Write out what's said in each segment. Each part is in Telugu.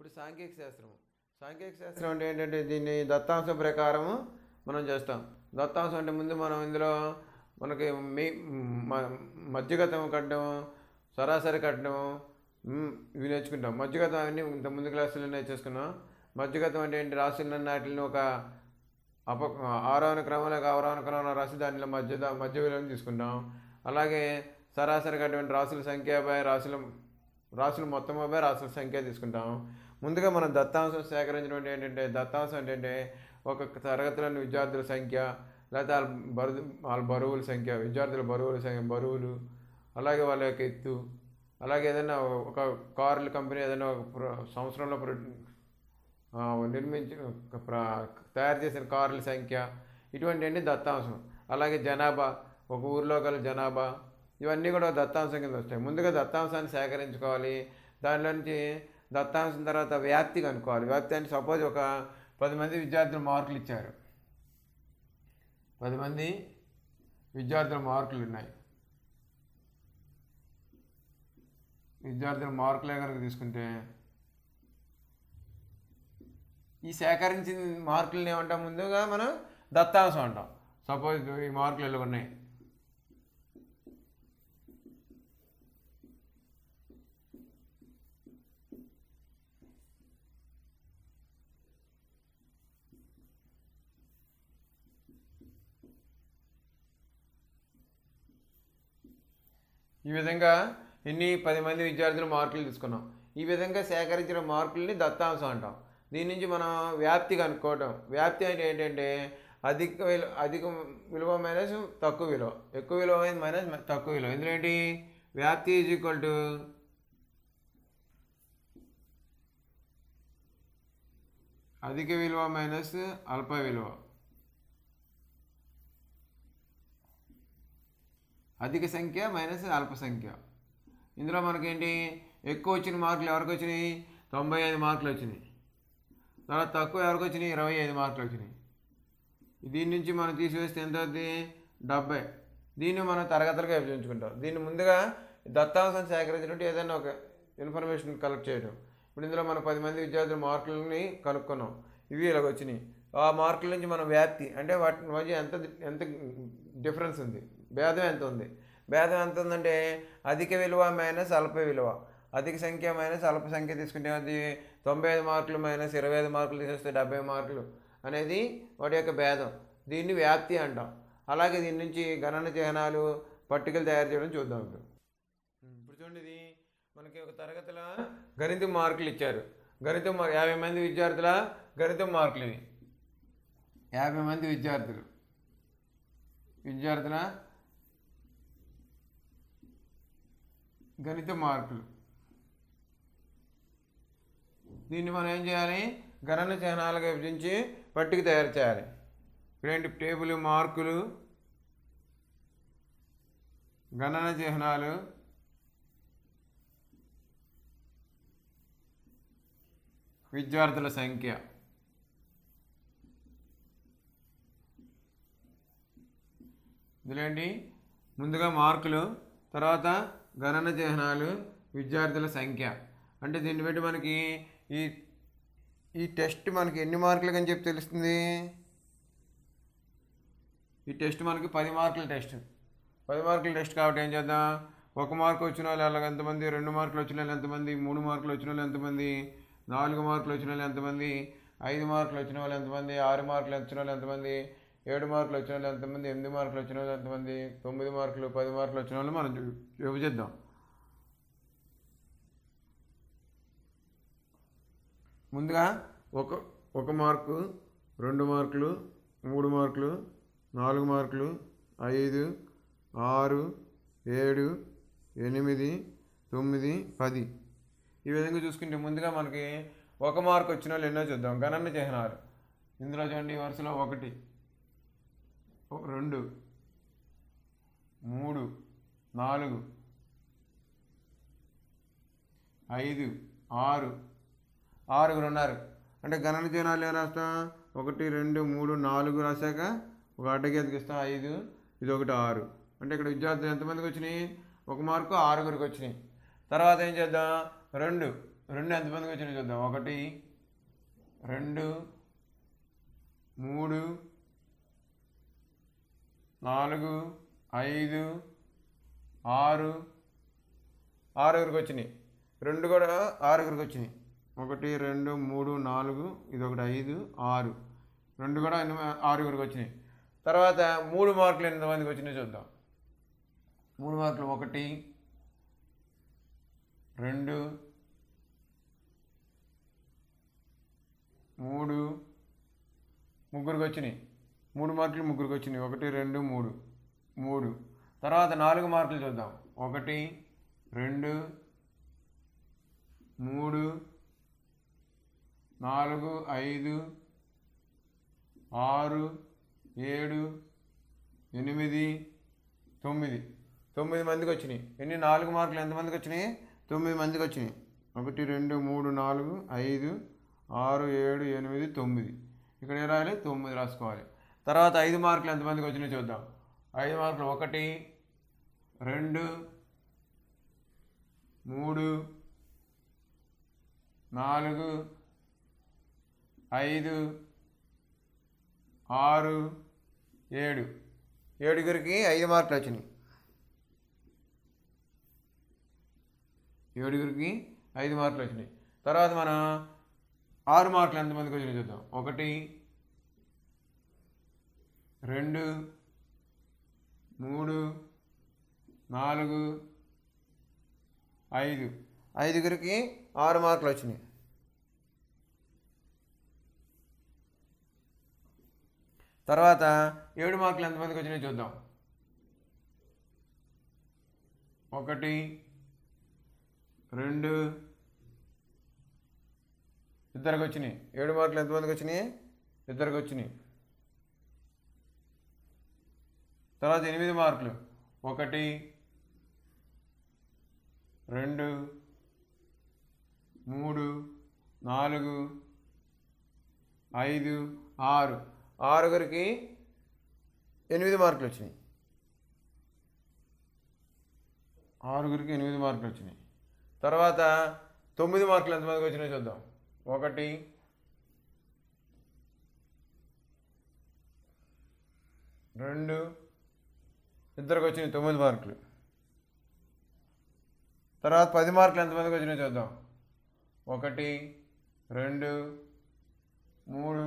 ఇప్పుడు సాంఘిక శాస్త్రం సాంఘిక శాస్త్రం అంటే ఏంటంటే దీన్ని దత్తాంశం ప్రకారము మనం చేస్తాం దత్తాంశం అంటే ముందు మనం ఇందులో మనకి మీ మ- మధ్యగతం కట్టడం సరాసరి కట్టడం మ్, ఇవి నేర్చుకుంటాం మధ్యగతం అన్నీ ఇంత ముందు క్లాసులో నేర్చేసుకున్నాం మధ్యగతం అంటే ఏంటి రాసిన వాటిని ఒక అప ఆరోహణ క్రమంలో ఆరోహణ క్రమంలో రాసి దానిలో మధ్య మధ్య విలువను తీసుకుంటాం అలాగే సరాసరి కట్టిన రాసుల సంఖ్య బై రాసుల రాసులు మొత్తం బై రాసుల సంఖ్య తీసుకుంటాం ముందుగా మనం దత్తాంశం సేకరించడం అంటే ఏంటంటే దత్తాంశం ఏంటంటే ఒక తరగతిలోని విద్యార్థుల సంఖ్య లేకపోతే వాళ్ళ బరువు వాళ్ళ బరువుల సంఖ్య విద్యార్థుల బరువుల సంఖ్య బరువులు అలాగే వాళ్ళ యొక్క ఎత్తు అలాగే ఏదైనా ఒక కార్ల కంపెనీ ఏదైనా ఒక ప్ర- సంవత్సరంలో ప్ర- ఆ, నిర్మించిన ఒక ప్ర- తయారు చేసిన కార్ల సంఖ్య ఇటువంటి అన్ని దత్తాంశం అలాగే జనాభా ఒక ఊర్లో గల జనాభా ఇవన్నీ కూడా దత్తాంశం కింద వస్తాయి ముందుగా దత్తాంశాన్ని సేకరించుకోవాలి దానిలో నుంచి దత్తాంశం తర్వాత వ్యాప్తి కనుక్కోవాలి వ్యాప్తి అంటే సపోజ్ ఒక పది మంది విద్యార్థులు మార్కులు ఇచ్చారు పది మంది విద్యార్థుల మార్కులు ఉన్నాయి విద్యార్థుల మార్కులే కనుక తీసుకుంటే ఈ సేకరించిన మార్కులను ఏమంటాం ముందుగా మనం దత్తాంశం అంటాం సపోజ్ ఈ మార్కులు ఇలా ఉన్నాయి ఈ విధంగా ఇన్ని పది మంది విద్యార్థులు మార్కులు తీసుకున్నాం ఈ విధంగా సేకరించిన మార్కుల్ని దత్తాంశం అంటాం దీని నుంచి మనం వ్యాప్తి కనుక్కోవటం వ్యాప్తి అంటే ఏంటంటే అధిక విలువ అధిక విలువ మైనస్ తక్కువ విలువ ఎక్కువ విలువ మైనస్ తక్కువ విలువ ఇందులో ఏంటి వ్యాప్తి ఈజ్ ఈక్వల్ టు అధిక విలువ మైనస్ అల్ప విలువ అధిక సంఖ్య మైనస్ అల్ప సంఖ్య ఇందులో మనకేంటి ఎక్కువ వచ్చిన మార్కులు ఎవరికి వచ్చినాయి తొంభై ఐదు మార్కులు వచ్చినాయి తర్వాత తక్కువ ఎవరికి వచ్చినాయి ఇరవై ఐదు మార్కులు వచ్చినాయి దీని నుంచి మనం తీసివేస్తే ఎంత అవుతుంది డెబ్బై దీన్ని మనం తరగతులుగా విభజించుకుంటాం దీన్ని ముందుగా దత్తాంశం సేకరించినట్టు ఏదైనా ఒక ఇన్ఫర్మేషన్ కలెక్ట్ చేయడం ఇప్పుడు ఇందులో మనం పది మంది విద్యార్థుల మార్కులని కనుక్కున్నాం ఇవి ఇలాగ వచ్చినాయి ఆ మార్కుల నుంచి మనం వ్యాప్తి అంటే వాటి మధ్య ఎంత ఎంత డిఫరెన్స్ ఉంది భేదం ఎంత ఉంది భేదం ఎంత ఉందంటే అధిక విలువ మైనస్ అల్ప విలువ అధిక సంఖ్య మైనస్ అల్ప సంఖ్య తీసుకుంటే అది తొంభై ఐదు మార్కులు మైనస్ ఇరవై ఐదు మార్కులు తీసేస్తే డెబ్బై మార్కులు అనేది వాటి యొక్క భేదం దీన్ని వ్యాప్తి అంటాం అలాగే దీని నుంచి గణన చిహ్నాలు పట్టికలు తయారు చేయడం చూద్దాం ఇప్పుడు ఇప్పుడు చూడండి ఇది మనకి ఒక తరగతిలో గణితం మార్కులు ఇచ్చారు గణితం మార్- యాభై మంది విద్యార్థుల గణితం మార్కులు ఇవి యాభై మంది విద్యార్థులు విద్యార్థుల గణిత మార్కులు దీన్ని మనం ఏం చేయాలి గణన చిహ్నాలుగా విభజించి పట్టిక తయారు చేయాలి ఇప్పుడేంటి టేబుల్ మార్కులు గణన చిహ్నాలు విద్యార్థుల సంఖ్య ఇదిలేండి ముందుగా మార్కులు తర్వాత గణన చిహ్నాలు విద్యార్థుల సంఖ్య అంటే దీన్ని బట్టి మనకి ఈ ఈ టెస్ట్ మనకి ఎన్ని మార్కులు అని చెప్పి తెలుస్తుంది ఈ టెస్ట్ మనకి పది మార్కుల టెస్ట్ పది మార్కుల టెస్ట్ కాబట్టి ఏం చేద్దాం ఒక మార్కు వచ్చిన వాళ్ళు అలాగ ఎంతమంది రెండు మార్కులు వచ్చిన వాళ్ళు ఎంతమంది మూడు మార్కులు వచ్చిన వాళ్ళు ఎంతమంది నాలుగు మార్కులు వచ్చిన వాళ్ళు ఎంతమంది ఐదు మార్కులు వచ్చిన వాళ్ళు ఎంతమంది ఆరు మార్కులు వచ్చిన వాళ్ళు ఎంతమంది ఏడు మార్కులు వచ్చిన వాళ్ళు ఎంతమంది ఎనిమిది మార్కులు వచ్చిన వాళ్ళు ఎంతమంది తొమ్మిది మార్కులు పది మార్కులు వచ్చిన వాళ్ళు మనం చూ- విభజిద్దాం ముందుగా ఒక ఒక మార్కు రెండు మార్కులు మూడు మార్కులు నాలుగు మార్కులు ఐదు ఆరు ఏడు ఎనిమిది తొమ్మిది పది ఈ విధంగా చూసుకుంటే ముందుగా మనకి ఒక మార్క్ వచ్చిన వాళ్ళు ఎన్నో చూద్దాం గణన చిహ్నాలు ఇందులో చూడండి ఈ వరుసలో ఒకటి ఓ- రెండు మూడు నాలుగు ఐదు ఆరు ఆరుగురు ఉన్నారు అంటే గణన చిహ్నాలు ఏం రాస్తాం ఒకటి రెండు మూడు నాలుగు రాశాక ఒక అడ్డకి ఎదిగిస్తాం ఐదు ఇది ఒకటి ఆరు అంటే ఇక్కడ విద్యార్థులు ఎంతమందికి వచ్చినాయి ఒక మార్కు ఆరుగురికి వచ్చినాయి తర్వాత ఏం చేద్దాం రెండు రెండు ఎంతమందికి వచ్చినాయి చూద్దాం ఒకటి రెండు మూడు నాలుగు ఐదు ఆరు ఆరుగురికి వచ్చినాయి రెండు కూడా ఆరుగురికి వచ్చినాయి ఒకటి రెండు మూడు నాలుగు ఇది ఒకటి ఐదు ఆరు రెండు కూడా ఎనిమి- ఆరుగురికి వచ్చినాయి తర్వాత మూడు మార్కులు ఎంతమందికి వచ్చినాయి చూద్దాం మూడు మార్కులు ఒకటి రెండు మూడు ముగ్గురికి వచ్చినాయి మూడు మార్కులు ముగ్గురికి వచ్చినాయి ఒకటి రెండు మూడు మూడు తర్వాత నాలుగు మార్కులు చూద్దాం ఒకటి రెండు మూడు నాలుగు ఐదు ఆరు ఏడు ఎనిమిది తొమ్మిది తొమ్మిది మందికి వచ్చినాయి ఎన్ని నాలుగు మార్కులు ఎంతమందికి వచ్చినాయి తొమ్మిది మందికి వచ్చినాయి ఒకటి రెండు మూడు నాలుగు ఐదు ఆరు ఏడు ఎనిమిది తొమ్మిది ఇక్కడ ఏ రాయాలి తొమ్మిది రాసుకోవాలి తర్వాత ఐదు మార్కులు ఎంతమందికి వచ్చినాయి చూద్దాం ఐదు మార్కులు ఒకటి రెండు మూడు నాలుగు ఐదు ఆరు ఏడు ఏడుగురికి ఐదు మార్కులు వచ్చినాయి ఏడుగురికి ఐదు మార్కులు వచ్చినాయి తర్వాత మనం ఆరు మార్కులు ఎంతమందికి వచ్చినాయి చూద్దాం ఒకటి రెండు మూడు నాలుగు ఐదు ఐదుగురికి ఆరు మార్కులు వచ్చినాయి తర్వాత ఏడు మార్కులు ఎంతమందికి వచ్చినాయి చూద్దాం ఒకటి రెండు ఇద్దరికి వచ్చినాయి ఏడు మార్కులు ఎంతమందికి వచ్చినాయి ఇద్దరికి వచ్చినాయి తర్వాత ఎనిమిది మార్కులు ఒకటి రెండు మూడు నాలుగు ఐదు ఆరు ఆరుగురికి ఎనిమిది మార్కులు వచ్చినాయి ఆరుగురికి ఎనిమిది మార్కులు వచ్చినాయి తర్వాత తొమ్మిది మార్కులు ఎంతమందికి వచ్చినాయో చూద్దాం ఒకటి రెండు ఇద్దరికి వచ్చినాయి తొమ్మిది మార్కులు తర్వాత పది మార్కులు ఎంతమందికి వచ్చినాయో చూద్దాం ఒకటి రెండు మూడు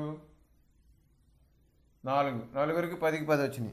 నాలుగు నలుగురికి పదికి పది వచ్చినాయి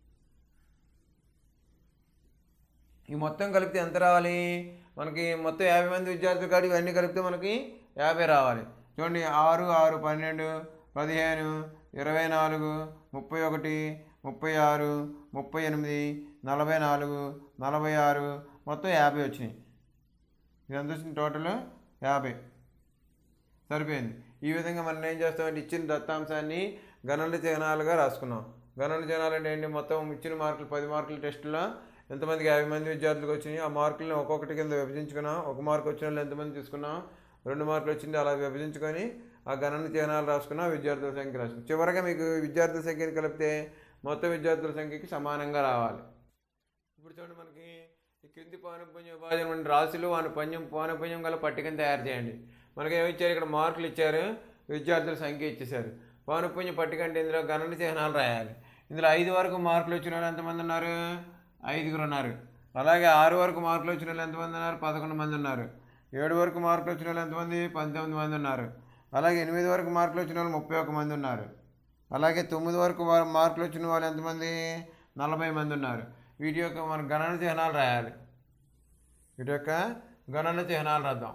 ఈ మొత్తం కలిపితే ఎంత రావాలి మనకి మొత్తం యాభై మంది విద్యార్థులు కాదు ఇవన్నీ కలిపితే మనకి యాభై రావాలి చూడండి ఆరు ఆరు పన్నెండు పదిహేను ఇరవై నాలుగు ముప్పై ఒకటి ముప్పై ఆరు ముప్పై ఎనిమిది నలభై నాలుగు నలభై ఆరు మొత్తం యాభై వచ్చినాయి ఇది ఎంత వచ్చింది టోటల్ యాభై సరిపోయింది ఈ విధంగా మనం ఏం చేస్తామంటే ఇచ్చిన దత్తాంశాన్ని గణన చిహ్నాలుగా రాసుకున్నాం గణన చిహ్నాలు అంటే ఏంటి మొత్తం ఇచ్చిన మార్కులు పది మార్కుల టెస్టులో ఎంతమందికి యాభై మంది విద్యార్థులకు వచ్చినాయి ఆ మార్కులను ఒక్కొక్కటి కింద విభజించుకున్నాం ఒక మార్కు వచ్చిన వాళ్ళు ఎంతమంది తీసుకున్నాం రెండు మార్కులు వచ్చింది అలా విభజించుకొని ఆ గణన చిహ్నాలు రాసుకున్నాం విద్యార్థుల సంఖ్య రాసుకున్నాం చివరగా మీకు విద్యార్థుల సంఖ్యను కలిపితే మొత్తం విద్యార్థుల సంఖ్యకి సమానంగా రావాలి ఇప్పుడు చూడండి మనకి ఈ క్రింది పానుపుణ్య విభాజనం వంటి రాశులు వాని పుణ్యం పానుపుణ్యం గల పట్టికను తయారు చేయండి మనకి ఏమి ఇచ్చారు ఇక్కడ మార్కులు ఇచ్చారు విద్యార్థుల సంఖ్య ఇచ్చేశారు పానుపుణ్య పట్టిక అంటే ఇందులో గణన చిహ్నాలు రాయాలి ఇందులో ఐదు వరకు మార్కులు వచ్చిన వాళ్ళు ఎంతమంది ఉన్నారు ఐదుగురు ఉన్నారు అలాగే ఆరు వరకు మార్కులు వచ్చిన వాళ్ళు ఎంతమంది ఉన్నారు పదకొండు మంది ఉన్నారు ఏడు వరకు మార్కులు వచ్చిన వాళ్ళు ఎంతమంది పంతొమ్మిది మంది ఉన్నారు అలాగే ఎనిమిది వరకు మార్కులు వచ్చిన వాళ్ళు ముప్పై ఒక్క మంది ఉన్నారు అలాగే తొమ్మిది వరకు వా- మార్కులు వచ్చిన వాళ్ళు ఎంతమంది నలభై మంది ఉన్నారు వీటి యొక్క మన గణన చిహ్నాలు రాయాలి వీటి యొక్క గణన చిహ్నాలు రాద్దాం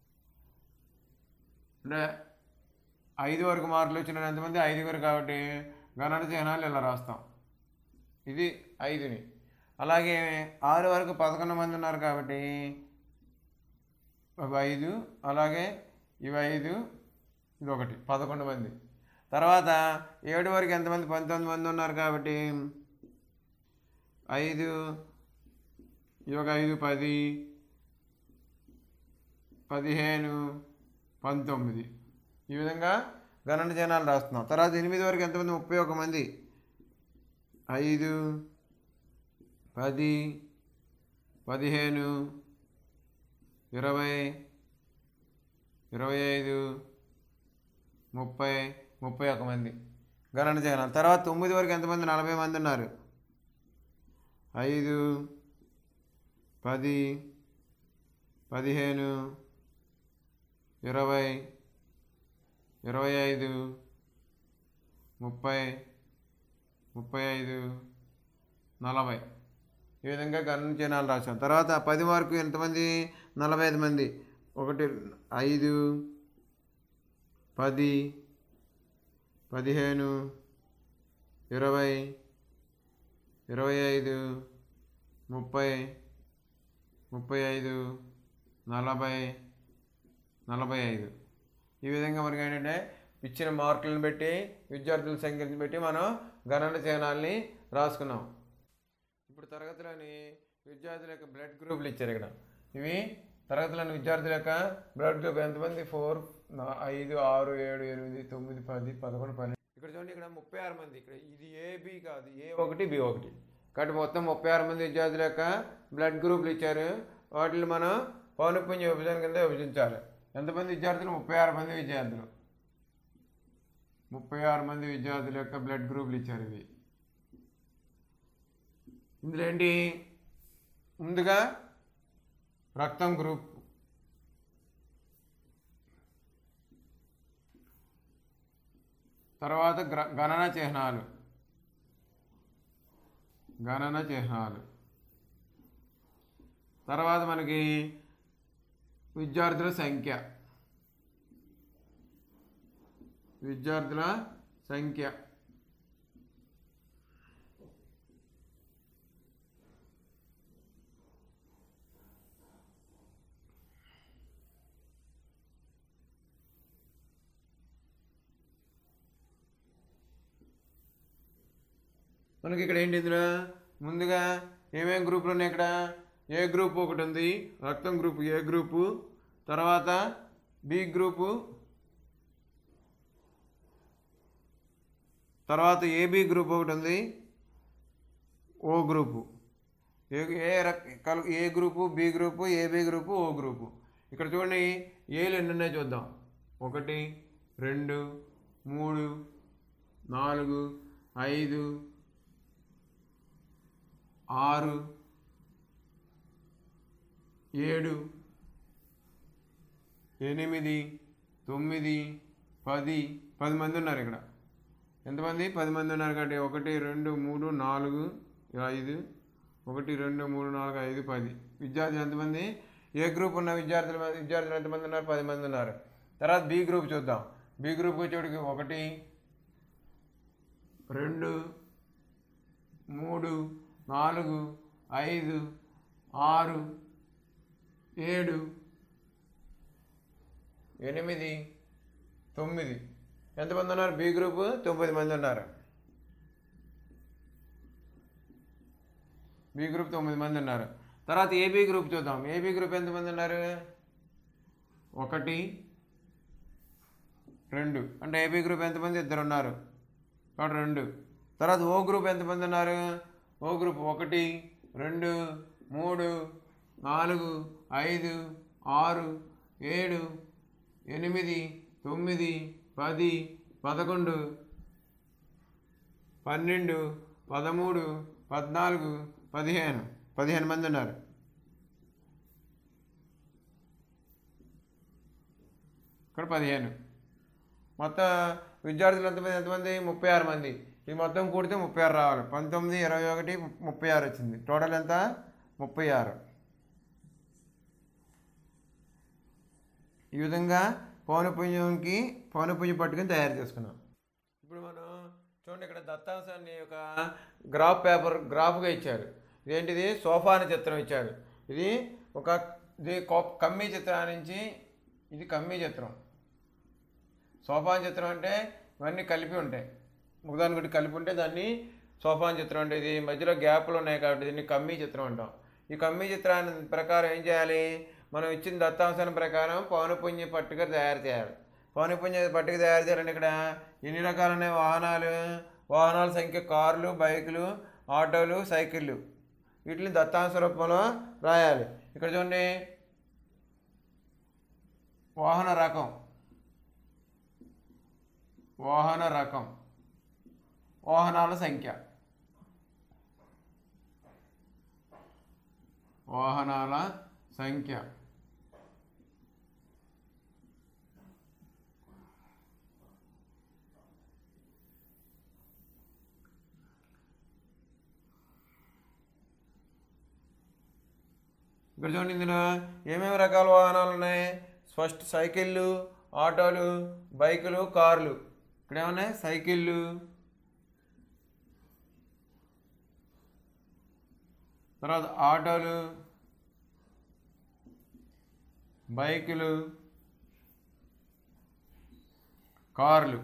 అంటే ఐదు వరకు మార్కులు వచ్చిన వాళ్ళు ఎంతమంది ఐదుగురు కాబట్టి గణన చిహ్నాలు ఇలా రాస్తాం ఇది ఐదుని అలాగే ఆరు వరకు పదకొండు మంది ఉన్నారు కాబట్టి ఒక ఐదు అలాగే ఇవి ఐదు ఇది ఒకటి పదకొండు మంది తర్వాత ఏడు వరకు ఎంతమంది పంతొమ్మిది మంది ఉన్నారు కాబట్టి ఐదు ఇది ఒక ఐదు పది పదిహేను పంతొమ్మిది ఈ విధంగా గణన జనాలు రాస్తున్నాం తర్వాత ఎనిమిది వరకు ఎంతమంది ముప్పై ఒక మంది ఐదు పది పదిహేను ఇరవై ఇరవై ఐదు ముప్పై ముప్పై ఒక మంది గణన చేయగలం తర్వాత తొమ్మిది వరకు ఎంతమంది నలభై మంది ఉన్నారు ఐదు పది పదిహేను ఇరవై ఇరవై ఐదు ముప్పై ముప్పై ఐదు నలభై ఈ విధంగా గణన చిహ్నాలు రాశాం తర్వాత పది వరకు ఎంతమంది నలభై ఐదు మంది ఒకటి ఐదు పది పదిహేను ఇరవై ఇరవై ఐదు ముప్పై ముప్పై ఐదు నలభై నలభై ఐదు ఈ విధంగా మనకి ఏంటంటే ఇచ్చిన మార్కులను బట్టి విద్యార్థుల సంఖ్యను బట్టి మనం గణన చిహ్నాల్ని రాసుకున్నాం ఇప్పుడు తరగతిలోని విద్యార్థుల యొక్క బ్లడ్ గ్రూపులు ఇచ్చారు ఇక్కడ ఇవి తరగతిలోని విద్యార్థుల యొక్క బ్లడ్ గ్రూప్ ఎంతమంది ఫోర్ ఐదు ఆరు ఏడు ఎనిమిది తొమ్మిది పది పదకొండు పన్నెండు ఇక్కడ చూడండి ఇక్కడ ముప్పై ఆరు మంది ఇక్కడ ఇది ఏబి కాదు ఏ ఒకటి బి ఒకటి కాబట్టి మొత్తం ముప్పై ఆరు మంది విద్యార్థుల యొక్క బ్లడ్ గ్రూపులు ఇచ్చారు వాటిని మనం పౌనపుణ్య విభజన కింద విభజించాలి ఎంతమంది విద్యార్థులు ముప్పై ఆరు మంది విద్యార్థులు ముప్పై ఆరు మంది విద్యార్థుల యొక్క బ్లడ్ గ్రూపులు ఇచ్చారు ఇవి ఇందులో ఏంటి ముందుగా రక్తం గ్రూప్ తర్వాత గ్ర గణన చిహ్నాలు గణన చిహ్నాలు తర్వాత మనకి విద్యార్థుల సంఖ్య విద్యార్థుల సంఖ్య మనకి ఇక్కడ ఏంటి ఇందులో ముందుగా ఏమేం గ్రూపులు ఉన్నాయి ఇక్కడ ఏ గ్రూప్ ఒకటి ఉంది రక్తం గ్రూప్ ఏ గ్రూపు తర్వాత బి గ్రూపు తర్వాత ఏబి గ్రూప్ ఒకటి ఉంది ఓ గ్రూపు ఏ ఏ రక్ కల్ A group B group AB group O group ఇక్కడ చూడండి ఏలు ఎన్ని ఉన్నాయో చూద్దాం ఒకటి రెండు మూడు నాలుగు ఐదు ఆరు ఏడు ఎనిమిది తొమ్మిది పది పది మంది ఉన్నారు ఇక్కడ ఎంతమంది పది మంది ఉన్నారు కాబట్టి ఒకటి రెండు మూడు నాలుగు ఐదు ఒకటి రెండు మూడు నాలుగు ఐదు పది విద్యార్థులు ఎంతమంది ఏ గ్రూప్ ఉన్న విద్యార్థులు విద్యార్థులు ఎంతమంది ఉన్నారు పది మంది ఉన్నారు తర్వాత బి గ్రూప్ చూద్దాం బి గ్రూప్ వచ్చేటికి ఒకటి రెండు మూడు నాలుగు ఐదు ఆరు ఏడు ఎనిమిది తొమ్మిది ఎంతమంది ఉన్నారు బి గ్రూప్ తొమ్మిది మంది ఉన్నారు బి గ్రూప్ తొమ్మిది మంది ఉన్నారు తర్వాత ఏబీ గ్రూప్ చూద్దాం ఏబీ గ్రూప్ ఎంతమంది ఉన్నారు ఒకటి రెండు అంటే ఏబీ గ్రూప్ ఎంతమంది ఇద్దరు ఉన్నారు కాబట్టి రెండు తర్వాత ఓ గ్రూప్ ఎంతమంది ఉన్నారు ఓ గ్రూప్ ఒకటి రెండు మూడు నాలుగు ఐదు ఆరు ఏడు ఎనిమిది తొమ్మిది పది పదకొండు పన్నెండు పదమూడు పద్నాలుగు పదిహేను పదిహేను మంది ఉన్నారు ఇక్కడ పదిహేను మొత్తం విద్యార్థులు ఎంతమంది ఎంతమంది ముప్పై ఆరు మంది ఇది మొత్తం కూడితే ముప్పై ఆరు రావాలి పంతొమ్మిది ఇరవై ఒకటి ముప్పై ఆరు వచ్చింది టోటల్ ఎంత ముప్పై ఆరు ఈ విధంగా పౌనపుణ్యంకి పౌనపుణ్యం పట్టుకుని తయారు చేసుకున్నాం ఇప్పుడు మనం చూడండి ఇక్కడ దత్తాంశాన్ని ఒక గ్రాఫ్ పేపర్ గ్రాఫ్గా ఇచ్చారు ఇదేంటిది సోఫాని చిత్రం ఇచ్చారు ఇది ఒక ఇది కొ- కమ్మీ చిత్రం నుంచి ఇది కమ్మీ చిత్రం సోఫాన్ చిత్రం అంటే ఇవన్నీ కలిపి ఉంటాయి ఒకదాని ఒకటి కలిపి ఉంటే దాన్ని సోఫాన్ చిత్రం అంటే ఇది మధ్యలో గ్యాప్లు ఉన్నాయి కాబట్టి దీన్ని కమ్మీ చిత్రం అంటాం ఈ కమ్మీ చిత్రాన్ని ప్రకారం ఏం చేయాలి మనం ఇచ్చిన దత్తాంశాన్ని ప్రకారం పౌనపుణ్య పట్టిక తయారు చేయాలి పౌనపుణ్య పట్టిక తయారు చేయాలంటే ఇక్కడ ఎన్ని రకాలైన వాహనాలు వాహనాల సంఖ్య కార్లు బైకులు ఆటోలు సైకిళ్ళు వీటిని దత్తాంశ రూపంలో రాయాలి ఇక్కడ చూడండి వాహన రకం వాహన రకం వాహనాల సంఖ్య వాహనాల సంఖ్య ఇక్కడ చూడండి ఇందులో ఏమేమి రకాల వాహనాలు ఉన్నాయి ఫస్ట్ సైకిళ్ళు ఆటోలు బైకులు కార్లు ఇక్కడ ఏమన్నాయి సైకిళ్ళు తర్వాత ఆటోలు బైకులు కార్లు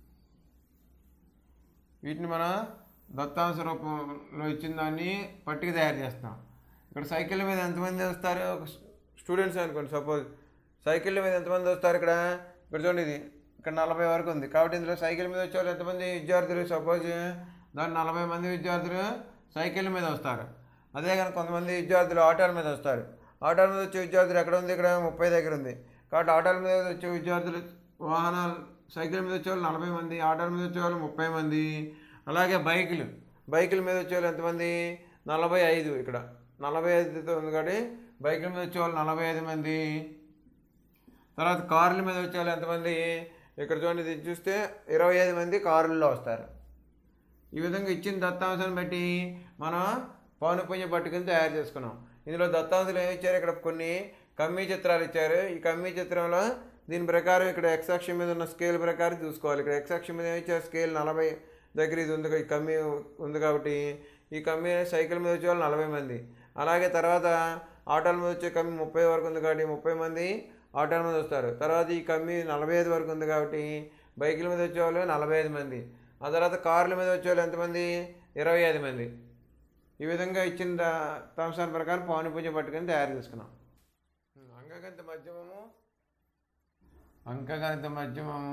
వీటిని మనం దత్తాంశ రూపంలో ఇచ్చిన దాన్ని పట్టిక తయారు చేస్తాం ఇక్కడ సైకిల్ మీద ఎంతమంది వస్తారు ఒక స్టూడెంట్స్ అనుకోండి సపోజ్ సైకిల్ మీద ఎంతమంది వస్తారు ఇక్కడ ఇక్కడ చూడండి ఇది ఇక్కడ నలభై వరకు ఉంది కాబట్టి ఇందులో సైకిల్ మీద వచ్చే వాళ్ళు ఎంతమంది విద్యార్థులు సపోజ్ దాని నలభై మంది విద్యార్థులు సైకిల్ మీద వస్తారు అదే కానీ కొంతమంది విద్యార్థులు ఆటోల మీద వస్తారు ఆటోల మీద వచ్చే విద్యార్థులు ఎక్కడ ఉంది ఇక్కడ ముప్పై దగ్గర ఉంది కాబట్టి ఆటోల మీద వచ్చే విద్యార్థులు వాహనాలు సైకిల్ మీద వచ్చే వాళ్ళు నలభై మంది ఆటోల మీద వచ్చే వాళ్ళు ముప్పై మంది అలాగే బైకులు బైకుల మీద వచ్చే వాళ్ళు ఎంతమంది నలభై ఐదు ఇక్కడ నలభై ఐదుతో ఉంది కాబట్టి బైకుల మీద వచ్చే వాళ్ళు నలభై ఐదు మంది తర్వాత కార్ల మీద వచ్చే వాళ్ళు ఎంతమంది ఇక్కడ చూడండి ఇది చూస్తే ఇరవై ఐదు మంది కారుల్లో వస్తారు ఈ విధంగా ఇచ్చిన దత్తాంశాన్ని బట్టి మనం పౌనపుణ్య పట్టుకుని తయారు చేసుకున్నాం ఇందులో దత్తాంశాలు ఏమి ఇచ్చారు ఇక్కడ కొన్ని కమ్మీ చిత్రాలు ఇచ్చారు ఈ కమ్మీ చిత్రంలో దీని ప్రకారం ఇక్కడ ఎక్స్ అక్షం మీద ఉన్న స్కేల్ ప్రకారం చూసుకోవాలి ఇక్కడ ఎక్స్ అక్షం మీద ఏమి ఇచ్చారు స్కేల్ నలభై దగ్గర ఇది ఉంది ఈ కమ్మీ ఉంది కాబట్టి ఈ కమ్మీ సైకిల్ మీద వచ్చే వాళ్ళు నలభై మంది అలాగే తర్వాత ఆటోల మీద వచ్చే కమ్మీ ముప్పై వరకు ఉంది కాబట్టి ముప్పై మంది ఆటోల మీద వస్తారు తర్వాత ఈ కమ్మీ నలభై ఐదు వరకు ఉంది కాబట్టి బైకుల మీద వచ్చేవాళ్ళు నలభై ఐదు మంది ఆ తర్వాత కార్ల మీద వచ్చేవాళ్ళు ఎంతమంది ఇరవై ఐదు మంది ఈ విధంగా ఇచ్చిన తంశాల ప్రకారం పౌని పూజ పట్టుకొని తయారు చేసుకున్నాం అంకగణిత మధ్యమము అంకగణిత మధ్యమము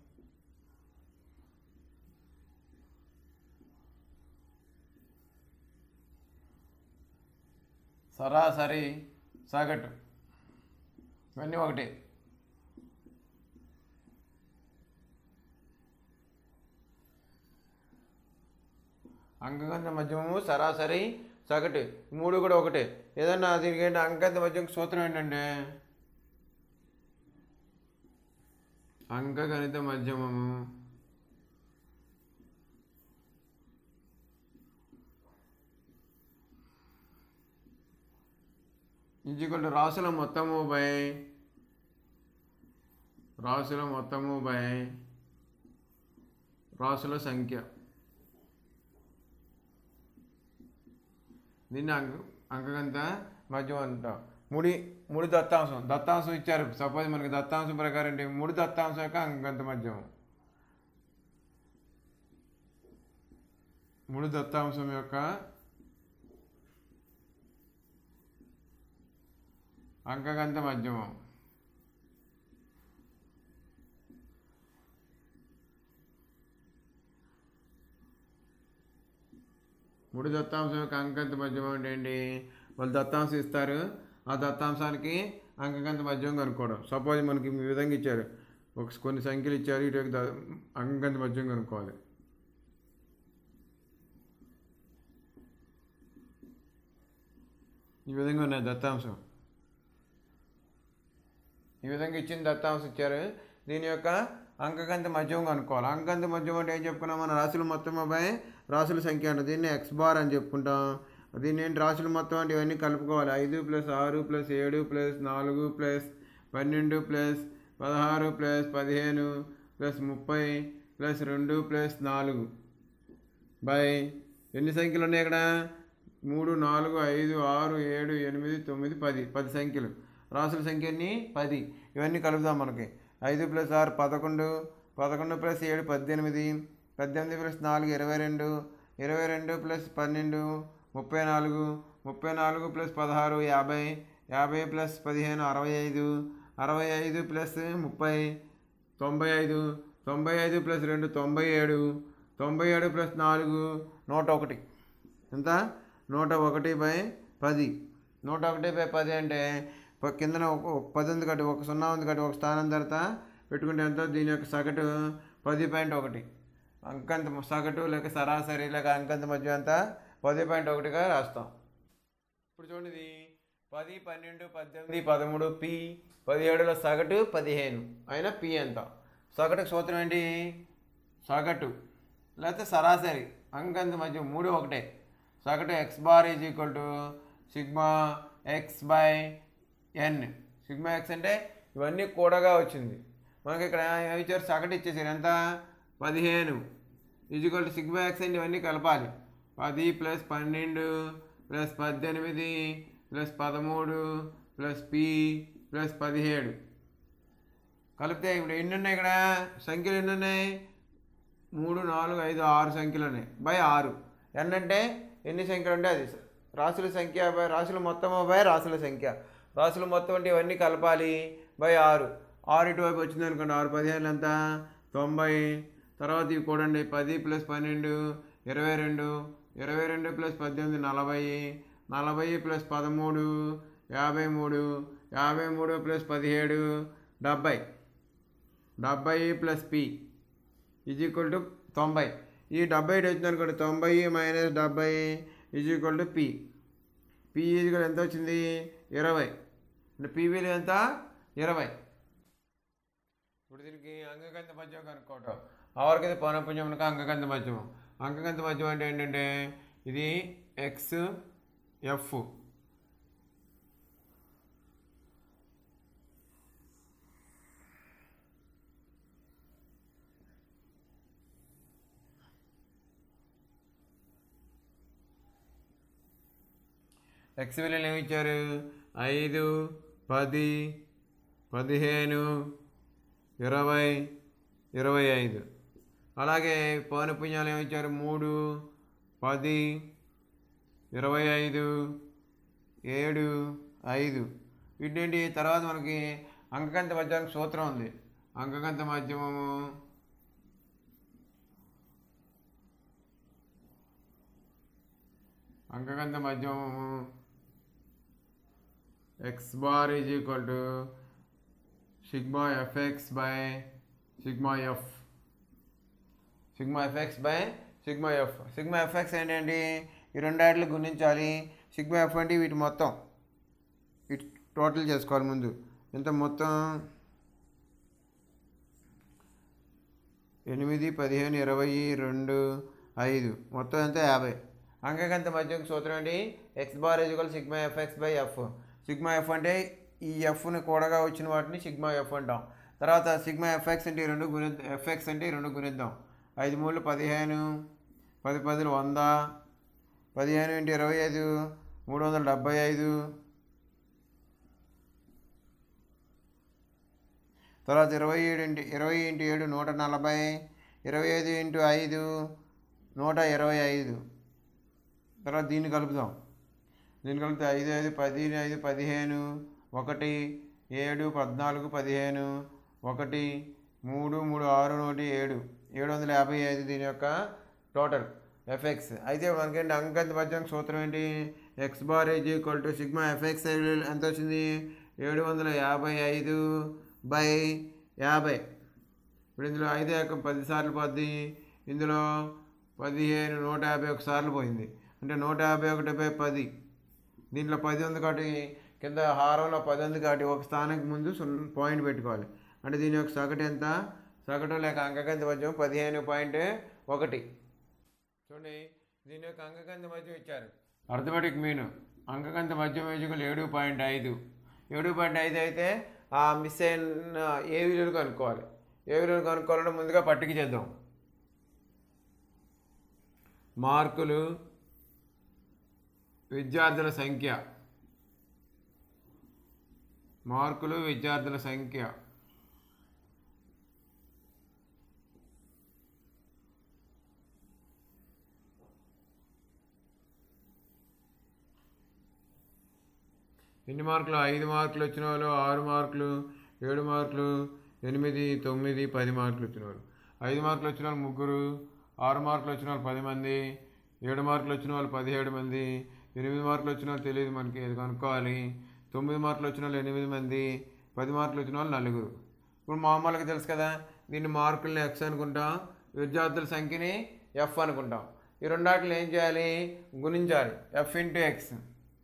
సరాసరి సగటు ఇవన్నీ ఒకటి అంకగంత మధ్యమము సరాసరి సగటు ఈ మూడు కూడా ఒకటే ఏదన్నా దీనికి ఏంటి అంకగంత మధ్యం సూత్రం ఏంటంటే అంకగణిత మధ్యమము ఈజ్వల్ రాసుల మొత్తము బై రాసుల మొత్తము బై రాసుల సంఖ్య దీన్ని అంక అంకగంత మధ్యం అంటాం ముడి ముడి దత్తాంశం దత్తాంశం ఇచ్చారు సపోజ్ మనకి దత్తాంశం ప్రకారం ఏంటి ముడి దత్తాంశం యొక్క అంకగంత మధ్యం ముడి దత్తాంశం యొక్క అంకగంత మధ్యమం మూడు దత్తాంశం యొక్క అంకగంత మధ్యమం అంటే ఏంటి వాళ్ళు దత్తాంశం ఇస్తారు ఆ దత్తాంశానికి అంకగంత మధ్యమం కనుక్కోవడం సపోజ్ మనకి ఈ విధంగా ఇచ్చారు ఒక కొన్ని సంఖ్యలు ఇచ్చారు ఇటు యొక్క ద- అంకగంత మధ్యం కనుక్కోవాలి ఈ విధంగా ఉన్నాయి దత్తాంశం ఈ విధంగా ఇచ్చిన దత్తాంశం ఇచ్చారు దీని యొక్క అంకగంత మధ్యం కనుక్కోవాలి అంకగంత మధ్యం అంటే ఏం చెప్పుకున్నాం మన రాశుల మొత్తం అబ్బాయి రాశుల సంఖ్య అంటే దీన్ని ఎక్స్ బార్ అని చెప్పుకుంటాం దీన్ని ఏంటి రాశుల మొత్తం అంటే ఇవన్నీ కలుపుకోవాలి ఐదు ప్లస్ ఆరు ప్లస్ ఏడు ప్లస్ నాలుగు ప్లస్ పన్నెండు ప్లస్ పదహారు ప్లస్ పదిహేను ప్లస్ ముప్పై ప్లస్ రెండు ప్లస్ నాలుగు బై ఎన్ని సంఖ్యలు ఉన్నాయి ఇక్కడ మూడు నాలుగు ఐదు ఆరు ఏడు ఎనిమిది తొమ్మిది పది పది సంఖ్యలు రాసుల సంఖ్య ఎన్ని పది ఇవన్నీ కలుపుదాం మనకి ఐదు ప్లస్ ఆరు పదకొండు పదకొండు ప్లస్ ఏడు పద్దెనిమిది పద్దెనిమిది ప్లస్ నాలుగు ఇరవై రెండు ఇరవై రెండు ప్లస్ పన్నెండు ముప్పై నాలుగు ముప్పై నాలుగు ప్లస్ పదహారు యాభై యాభై ప్లస్ పదిహేను అరవై ఐదు అరవై ఐదు ప్లస్ ముప్పై తొంభై ఐదు తొంభై ఐదు ప్లస్ రెండు తొంభై ఏడు తొంభై ఏడు ప్లస్ నాలుగు నూట ఒకటి ఎంత నూట ఒకటి బై పది నూట ఒకటి బై పది అంటే ప- కిందన ఒక ఒక పది ఉంది కాబట్టి ఒక సున్నా ఉంది కాబట్టి ఒక స్థానం తర్వాత పెట్టుకుంటే ఎంత దీని యొక్క సగటు పది పాయింట్ ఒకటి అంకంత సగటు లేక సరాసరి లేక అంకంత మధ్య అంతా పది పాయింట్ ఒకటిగా రాస్తాం ఇప్పుడు చూడండి ఇది పది పన్నెండు పద్దెనిమిది పదమూడు పి పదిహేడులో సగటు పదిహేను అయినా పి ఎంత సగటుకు సూత్రం ఏంటి సగటు లేకపోతే సరాసరి అంకంత మధ్య మూడు ఒకటే సగటు x bar is equal to sigma x by n sigma x అంటే ఇవన్నీ కూడగా వచ్చింది మనకి ఇక్కడ ఏమి ఇచ్చారు సగటు ఇచ్చేసారు ఎంత పదిహేను is equal to sigma x అంటే ఇవన్నీ కలపాలి పది ప్లస్ పన్నెండు ప్లస్ పద్దెనిమిది ప్లస్ పదమూడు ప్లస్ పి ప్లస్ పదిహేడు కలిపితే ఇప్పుడు ఎన్ని ఉన్నాయి ఇక్కడ సంఖ్యలు ఎన్ని ఉన్నాయి మూడు నాలుగు ఐదు ఆరు సంఖ్యలు ఉన్నాయి బై ఆరు ఎన్ అంటే ఎన్ని సంఖ్యలు ఉంటే అది రాసుల సంఖ్య బై రాసుల మొత్తం బై రాసుల సంఖ్య రాసుల మొత్తం అంటే ఇవన్నీ కలపాలి బై ఆరు ఆరు ఇటువైపు వచ్చింది అనుకోండి ఆరు పదిహేను ఎంత తొంభై తర్వాత ఇవి కూడండి పది ప్లస్ పన్నెండు ఇరవై రెండు ఇరవై రెండు ప్లస్ పద్దెనిమిది నలభై నలభై ప్లస్ పదమూడు యాభై మూడు యాభై మూడు ప్లస్ పదిహేడు డెబ్బై డెబ్బై plus P is equal to తొంభై ఈ డెబ్బై ఇటు వచ్చింది అనుకోండి తొంభై మైనస్ డెబ్బై is equal to P P is equal ఎంత వచ్చింది ఇరవై అంటే పి విలువ ఎంత ఇరవై ఇప్పుడు దీనికి అంగకంత మధ్యం కనుక్కోవటం ఆవరకైతే పౌనపుణ్యం కనుక అంగకంత మధ్యం అంగకంత మధ్యం అంటే ఏంటంటే ఇది ఎక్స్ ఎఫ్ ఎక్స్ విలువలు ఏమి ఇచ్చారు ఐదు పది పదిహేను ఇరవై ఇరవై ఐదు అలాగే పౌనపుణ్యాలు ఏమి ఇచ్చారు మూడు పది ఇరవై ఐదు ఏడు ఐదు వీటేంటి తర్వాత మనకి అంకగంత మధ్యానికి సూత్రం ఉంది అంకగంత మాధ్యమము అంకగంత మాధ్యమము x bar is equal to sigma f x by sigma f sigma f x by sigma f sigma f x ఏంటండి ఈ రెండాట్లు గుణించాలి సిగ్మా ఎఫ్ అంటే వీటి మొత్తం వీటి టోటల్ చేసుకోవాలి ముందు ఇంత మొత్తం ఎనిమిది పదిహేను ఇరవై రెండు ఐదు మొత్తం ఎంత యాభై అంకగంత మధ్యకు సూత్రం ఏంటి x bar is equal sigma f x by f sigma f అంటే ఈ ఎఫ్ని కూడగా వచ్చిన వాటిని సిగ్మా ఎఫ్ అంటాం తర్వాత సిగ్మా ఎఫ్ఎక్స్ అంటే ఈ రెండు గుణిద్దాం ఎఫ్ఎక్స్ అంటే ఈ రెండు గుణిద్దాం ఐదు మూడు పదిహేను పది పదులు వంద పదిహేను ఇంటి ఇరవై ఐదు మూడు వందల డెబ్బై ఐదు తర్వాత ఇరవై ఏడు ఇంటి ఇరవై ఇంటి ఏడు నూట నలభై ఇరవై ఐదు ఇంటూ ఐదు నూట ఇరవై ఐదు తర్వాత దీన్ని కలుపుదాం దీన్ని కలిపితే ఐదు ఐదు పది ఐదు పదిహేను ఒకటి ఏడు పద్నాలుగు పదిహేను ఒకటి మూడు మూడు ఆరు నూటి ఏడు ఏడు వందల యాభై ఐదు దీని యొక్క టోటల్ ఎఫ్ఎక్స్ అయితే మనకేంటి అంకంత మధ్యం సూత్రం ఏంటి x bar is equal to sigma f x ఎంత వచ్చింది ఏడు వందల యాభై ఐదు బై యాభై ఇప్పుడు ఇందులో ఐదు యొక్క పది సార్లు పది ఇందులో పదిహేను నూట యాభై ఒక సార్లు పోయింది అంటే నూట యాభై ఒకటి బై పది దీంట్లో పది ఉంది కాబట్టి కింద హారంలో పది ఉంది కాబట్టి ఒక స్థానానికి ముందు సున్నా పాయింట్ పెట్టుకోవాలి అంటే దీని యొక్క సగటు ఎంత సగటు లేక అంకగంత మధ్యం పదిహేను పాయింట్ ఒకటి చూడండి దీని యొక్క అంకగంత మధ్యం ఇచ్చారు అర్థమెటిక్ మీన్ అంకగంత మధ్యం వేసుకుని ఏడు పాయింట్ ఐదు ఏడు పాయింట్ ఐదు అయితే ఆ మిస్ అయిన ఏ విలువలు కనుక్కోవాలి ఏ విలువలు కనుక్కోవాలంటే ముందుగా పట్టిక చేద్దాం మార్కులు విద్యార్థుల సంఖ్య మార్కులు విద్యార్థుల సంఖ్య ఎన్ని మార్కులు ఐదు మార్కులు వచ్చిన వాళ్ళు ఆరు మార్కులు ఏడు మార్కులు ఎనిమిది తొమ్మిది పది మార్కులు వచ్చిన వాళ్ళు ఐదు మార్కులు వచ్చిన వాళ్ళు ముగ్గురు ఆరు మార్కులు వచ్చిన వాళ్ళు పది మంది ఏడు మార్కులు వచ్చిన వాళ్ళు పదిహేడు మంది ఎనిమిది మార్కులు వచ్చిన వాళ్ళు తెలియదు మనకి ఇది కనుక్కోవాలి తొమ్మిది మార్కులు వచ్చిన వాళ్ళు ఎనిమిది మంది పది మార్కులు వచ్చిన వాళ్ళు నలుగురు ఇప్పుడు మామూలుగా తెలుసు కదా దీన్ని మార్కుల్ని ఎక్స్ అనుకుంటాం విద్యార్థుల సంఖ్యని ఎఫ్ అనుకుంటాం ఈ రెండాటిని ఏం చేయాలి గుణించాలి f into x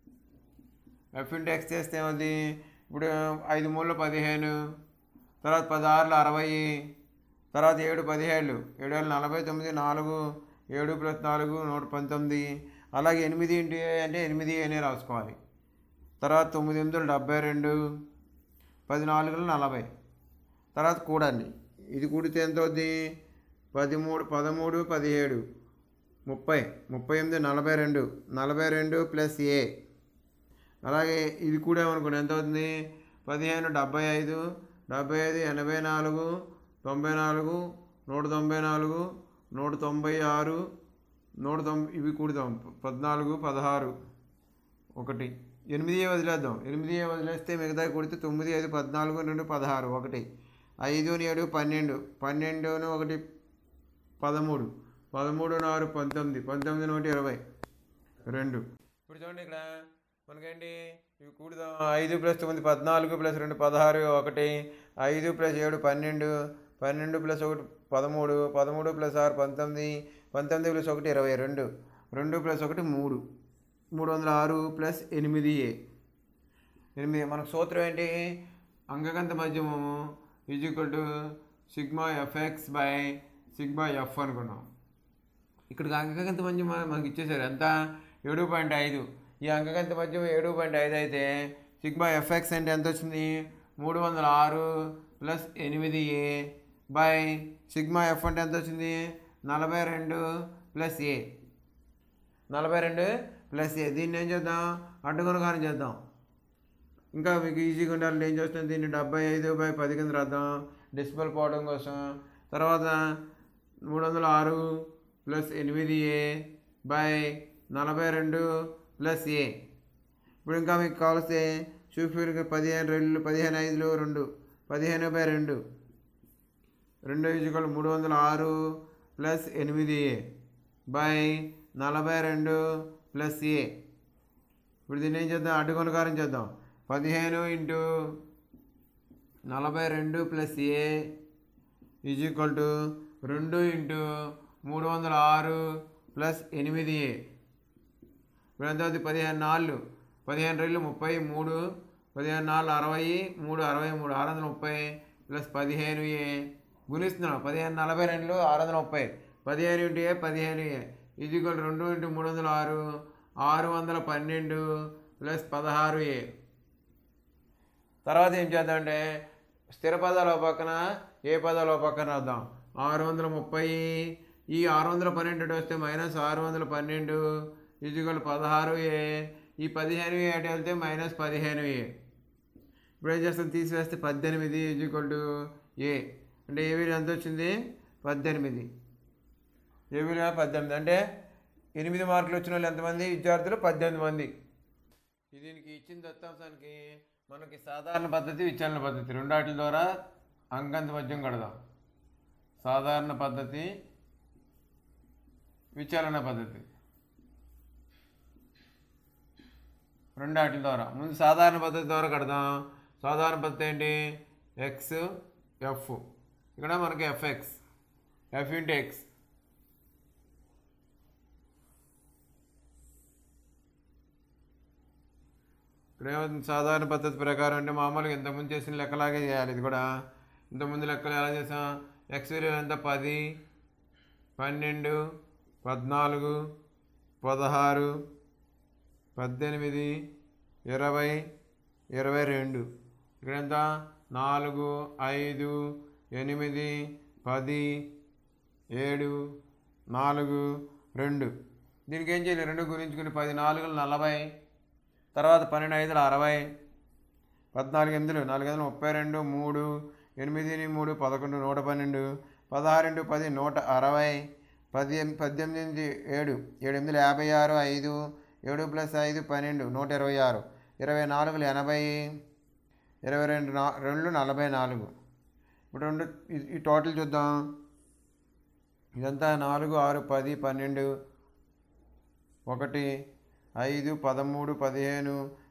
f into x చేస్తే ఏమవుతుంది ఇప్పుడు ఐదు మూడు పదిహేను తర్వాత పదహారులు అరవై తర్వాత ఏడు పదిహేళ్ళు ఏడు వేల నలభై తొమ్మిది నాలుగు ఏడు ప్లస్ నాలుగు నూట పంతొమ్మిది అలాగే ఎనిమిది ఇంటూ ఏ అంటే ఎనిమిది అనే రాసుకోవాలి తర్వాత తొమ్మిది ఎనిమిది డెబ్బై రెండు పది నాలుగులు నలభై తర్వాత కూడండి ఇది కూడితే ఎంత అవుద్ది పదిమూడు పదమూడు పదిహేడు ముప్పై ముప్పై ఎనిమిది నలభై రెండు నలభై రెండు ప్లస్ ఏ అలాగే ఇది కూడా ఏమనుకోండి ఎంత అవుతుంది పదిహేను డెబ్బై ఐదు డెబ్బై ఐదు ఎనభై నాలుగు తొంభై నాలుగు నూట తొంభై నాలుగు నూట తొంభై ఆరు నూట తొంభై ఇవి కూడదాం పద్నాలుగు పదహారు ఒకటి ఎనిమిది వదిలేద్దాం ఎనిమిది వదిలేస్తే మిగతా కూడితే తొమ్మిది ఐదు పద్నాలుగు రెండు పదహారు ఒకటి ఐదు ఏడు పన్నెండు పన్నెండును ఒకటి పదమూడు పదమూడు నాలుగు పంతొమ్మిది పంతొమ్మిది నూట ఇరవై రెండు ఇప్పుడు చూడండి ఇక్కడ మనకేంటి ఇవి కూడదాం ఐదు ప్లస్ తొమ్మిది పద్నాలుగు ప్లస్ రెండు పదహారు ఒకటి ఐదు ప్లస్ ఏడు పన్నెండు పన్నెండు ప్లస్ ఒకటి పదమూడు పదమూడు ప్లస్ ఆరు పంతొమ్మిది పంతొమ్మిది ప్లస్ ఒకటి ఇరవై రెండు రెండు ప్లస్ ఒకటి మూడు మూడు వందల ఆరు ప్లస్ ఎనిమిది ఏ ఎనిమిది మనకు సూత్రం ఏంటి అంగకంత మధ్యమము is equal to sigma f x by sigma f అనుకున్నాం ఇక్కడ అంకగంత మధ్యం మనకి ఇచ్చేసారు ఎంత ఏడు పాయింట్ ఐదు ఈ అంకగంత మధ్యం ఏడు పాయింట్ ఐదు అయితే సిగ్మా ఎఫ్ఎక్స్ అంటే ఎంత వచ్చింది మూడు వందల ఆరు ప్లస్ ఎనిమిది ఏ బై సిగ్మా ఎఫ్ అంటే ఎంత వచ్చింది నలభై రెండు ప్లస్ ఏ నలభై రెండు ప్లస్ ఏ దీన్ని ఏం చేద్దాం అడ్డుకొనగానే చేద్దాం ఇంకా మీకు ఈజీగా ఉండాలి ఏం చేస్తాం దీన్ని డెబ్బై ఐదు బై పది కింద రాద్దాం డిస్ప్లే పోవడం కోసం తర్వాత మూడు వందల ఆరు ప్లస్ ఎనిమిది ఏ బై నలభై రెండు ప్లస్ ఏ ఇప్పుడు ఇంకా మీకు కావలిస్తే చూపి పదిహేను రెండు పదిహేను ఐదులు రెండు పదిహేను బై రెండు రెండు ఈజుకల్ మూడు వందల ఆరు ప్లస్ ఎనిమిది ఏ బై నలభై రెండు ప్లస్ ఏ ఇప్పుడు దీన్ని ఏం చేద్దాం అడ్డుకొనకారం చేద్దాం పదిహేను ఇంటూ నలభై రెండు plus A is equal to రెండు ఇంటూ మూడు వందల ఆరు ప్లస్ ఎనిమిది ఏ ఇప్పుడు ఎంత అవుతుంది పదిహేను నాలుగు పదిహేను రెండు ముప్పై మూడు పదిహేను నాలుగు అరవై మూడు అరవై మూడు ఆరు వందల ముప్పై ప్లస్ పదిహేను ఏ గుణిస్తున్నాం పదిహేను నలభై రెండు ఆరు వందల ముప్పై పదిహేను ఇంటూ ఏ పదిహేను ఏ ఇది ఈక్వల్ రెండు ఇంటూ మూడు వందల ఆరు ఆరు వందల పన్నెండు ప్లస్ పదహారు ఏ తర్వాత ఏం చేద్దామంటే స్థిర పదాల పక్కన ఏ పదాల పక్కన రాద్దాం ఆరు వందల ముప్పై ఈ ఆరు వందల పన్నెండు వస్తే మైనస్ ఆరు వందల పన్నెండు ఈజ్వల్ పదహారు ఏ ఈ పదిహేను ఏ అటు వెళ్తే మైనస్ పదిహేను ఏ ఇప్పుడు ఏం చేస్తాం తీసివేస్తే పద్దెనిమిది ఈజ్వల్ టు ఏ అంటే ఏ విలువ ఎంత వచ్చింది పద్దెనిమిది ఏ విలువ పద్దెనిమిది అంటే ఎనిమిది మార్కులు వచ్చిన వాళ్ళు ఎంతమంది విద్యార్థులు పద్దెనిమిది మంది ఇది దీనికి ఇచ్చిన దత్తాంశానికి మనకి సాధారణ పద్ధతి విచలన పద్ధతి రెండాటి ద్వారా అంకంత మధ్యం కడదాం సాధారణ పద్ధతి విచలన పద్ధతి రెండాటి ద్వారా ముందు సాధారణ పద్ధతి ద్వారా కడదాం సాధారణ పద్ధతి ఏంటి ఎక్స్ ఎఫ్ ఇక్కడ మనకి ఎఫ్ఎక్స్ ఎఫ్ ఇంటూ ఎక్స్ ఇక్కడ ఏమవుతుంది సాధారణ పద్ధతి ప్రకారం అంటే మామూలుగా ఇంతకుముందు చేసిన లెక్కలాగే చేయాలి ఇది కూడా ఇంతకుముందు లెక్కలు ఎలా చేసాం ఎక్స్ విలువ ఎంత పది పన్నెండు పద్నాలుగు పదహారు పద్దెనిమిది ఇరవై ఇరవై రెండు ఇక్కడ ఎంత నాలుగు ఐదు ఎనిమిది పది ఏడు నాలుగు రెండు దీనికి ఏం చేయాలి రెండు గురించుకుని పది నాలుగు నలభై తర్వాత పన్నెండు ఐదులు అరవై పద్నాలుగు ఎనిమిదిలు నాలుగు ఐదులు ముప్పై రెండు మూడు ఎనిమిది మూడు పదకొండు నూట పన్నెండు పదహారు ఇంటూ పది నూట అరవై పది పద్దెనిమిది ఏడు ఏడు ఎనిమిదిలు యాభై ఆరు ఐదు ఏడు ప్లస్ ఐదు పన్నెండు నూట ఇరవై ఆరు ఇరవై నాలుగులు ఎనభై ఇరవై రెండు నా రెండు నలభై నాలుగు ఇప్పుడు రెండు ఈ- ఈ టోటల్ చూద్దాం ఇదంతా నాలుగు ఆరు పది పన్నెండు ఒకటి ఐదు పదమూడు పదిహేను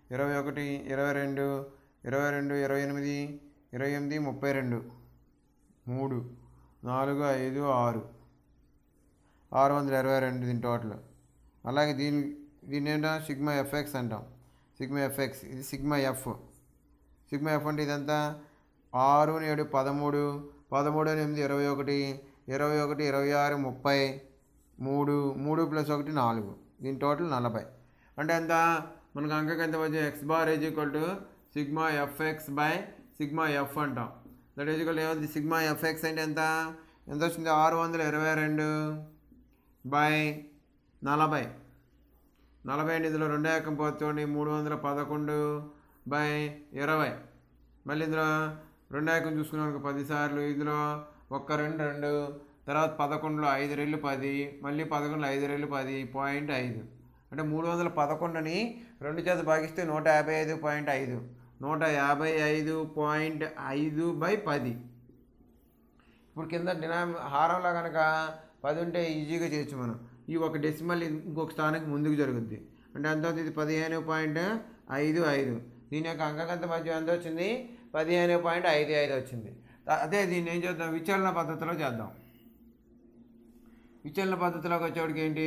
ఇరవై ఒకటి ఇరవై రెండు ఇరవై రెండు ఇరవై ఎనిమిది ఇరవై ఎనిమిది ముప్పై రెండు మూడు నాలుగు ఐదు ఆరు ఆరు వందల ఇరవై రెండు దీని టోటల్ అలాగే దీని దీని ఏంటో సిగ్మా ఎఫ్ఎక్స్ అంటాం సిగ్మా ఎఫ్ఎక్స్ ఇది సిగ్మా ఎఫ్ సిగ్మా ఎఫ్ అంటే ఇదంతా ఆరు ఏడు పదమూడు పదమూడు ఎనిమిది ఇరవై ఒకటి ఇరవై ఒకటి ఇరవై ఆరు ముప్పై మూడు మూడు ప్లస్ ఒకటి నాలుగు దీని టోటల్ నలభై అంటే ఎంత మనకు అంకకి ఎంత వచ్చి x bar is equal to sigma f x by sigma f అంటాం దట్ ఈజ్ ఈక్వల్ ఏమవుతుంది సిగ్మా ఎఫ్ఎక్స్ అంటే ఎంత ఎంత వచ్చింది ఆరు వందల ఇరవై రెండు బై నలభై నలభై అంటే ఇందులో రెండో ఎక్కం పోతుంది మూడు వందల పదకొండు బై ఇరవై మళ్ళీ ఇందులో రెండో ఎక్కం చూసుకున్నాం పది సార్లు ఇందులో ఒక్క రెండు రెండు తర్వాత పదకొండులో ఐదు రెళ్ళు పది మళ్ళీ పదకొండులో ఐదు రెళ్ళు పది పాయింట్ ఐదు అంటే మూడు వందల పదకొండుని రెండు చేత భాగిస్తే నూట యాభై ఐదు పాయింట్ ఐదు నూట యాభై ఐదు పాయింట్ ఐదు బై పది ఇప్పుడు కింద డినామి హారంలో కనుక పది ఉంటే ఈజీగా చేయొచ్చు మనం ఈ ఒక డెసిమల్ ఇంకొక స్థానానికి ముందుకు జరుగుద్ది అంటే ఎంత అవుతుంది ఇది పదిహేను పాయింట్ ఐదు ఐదు దీని యొక్క అంకగంత మధ్య ఎంత వచ్చింది పదిహేను పాయింట్ ఐదు ఐదు వచ్చింది ద- అదే దీన్ని ఏం చేద్దాం విచలన పద్ధతిలో చేద్దాం విచలన పద్ధతిలోకి వచ్చేవాడికి ఏంటి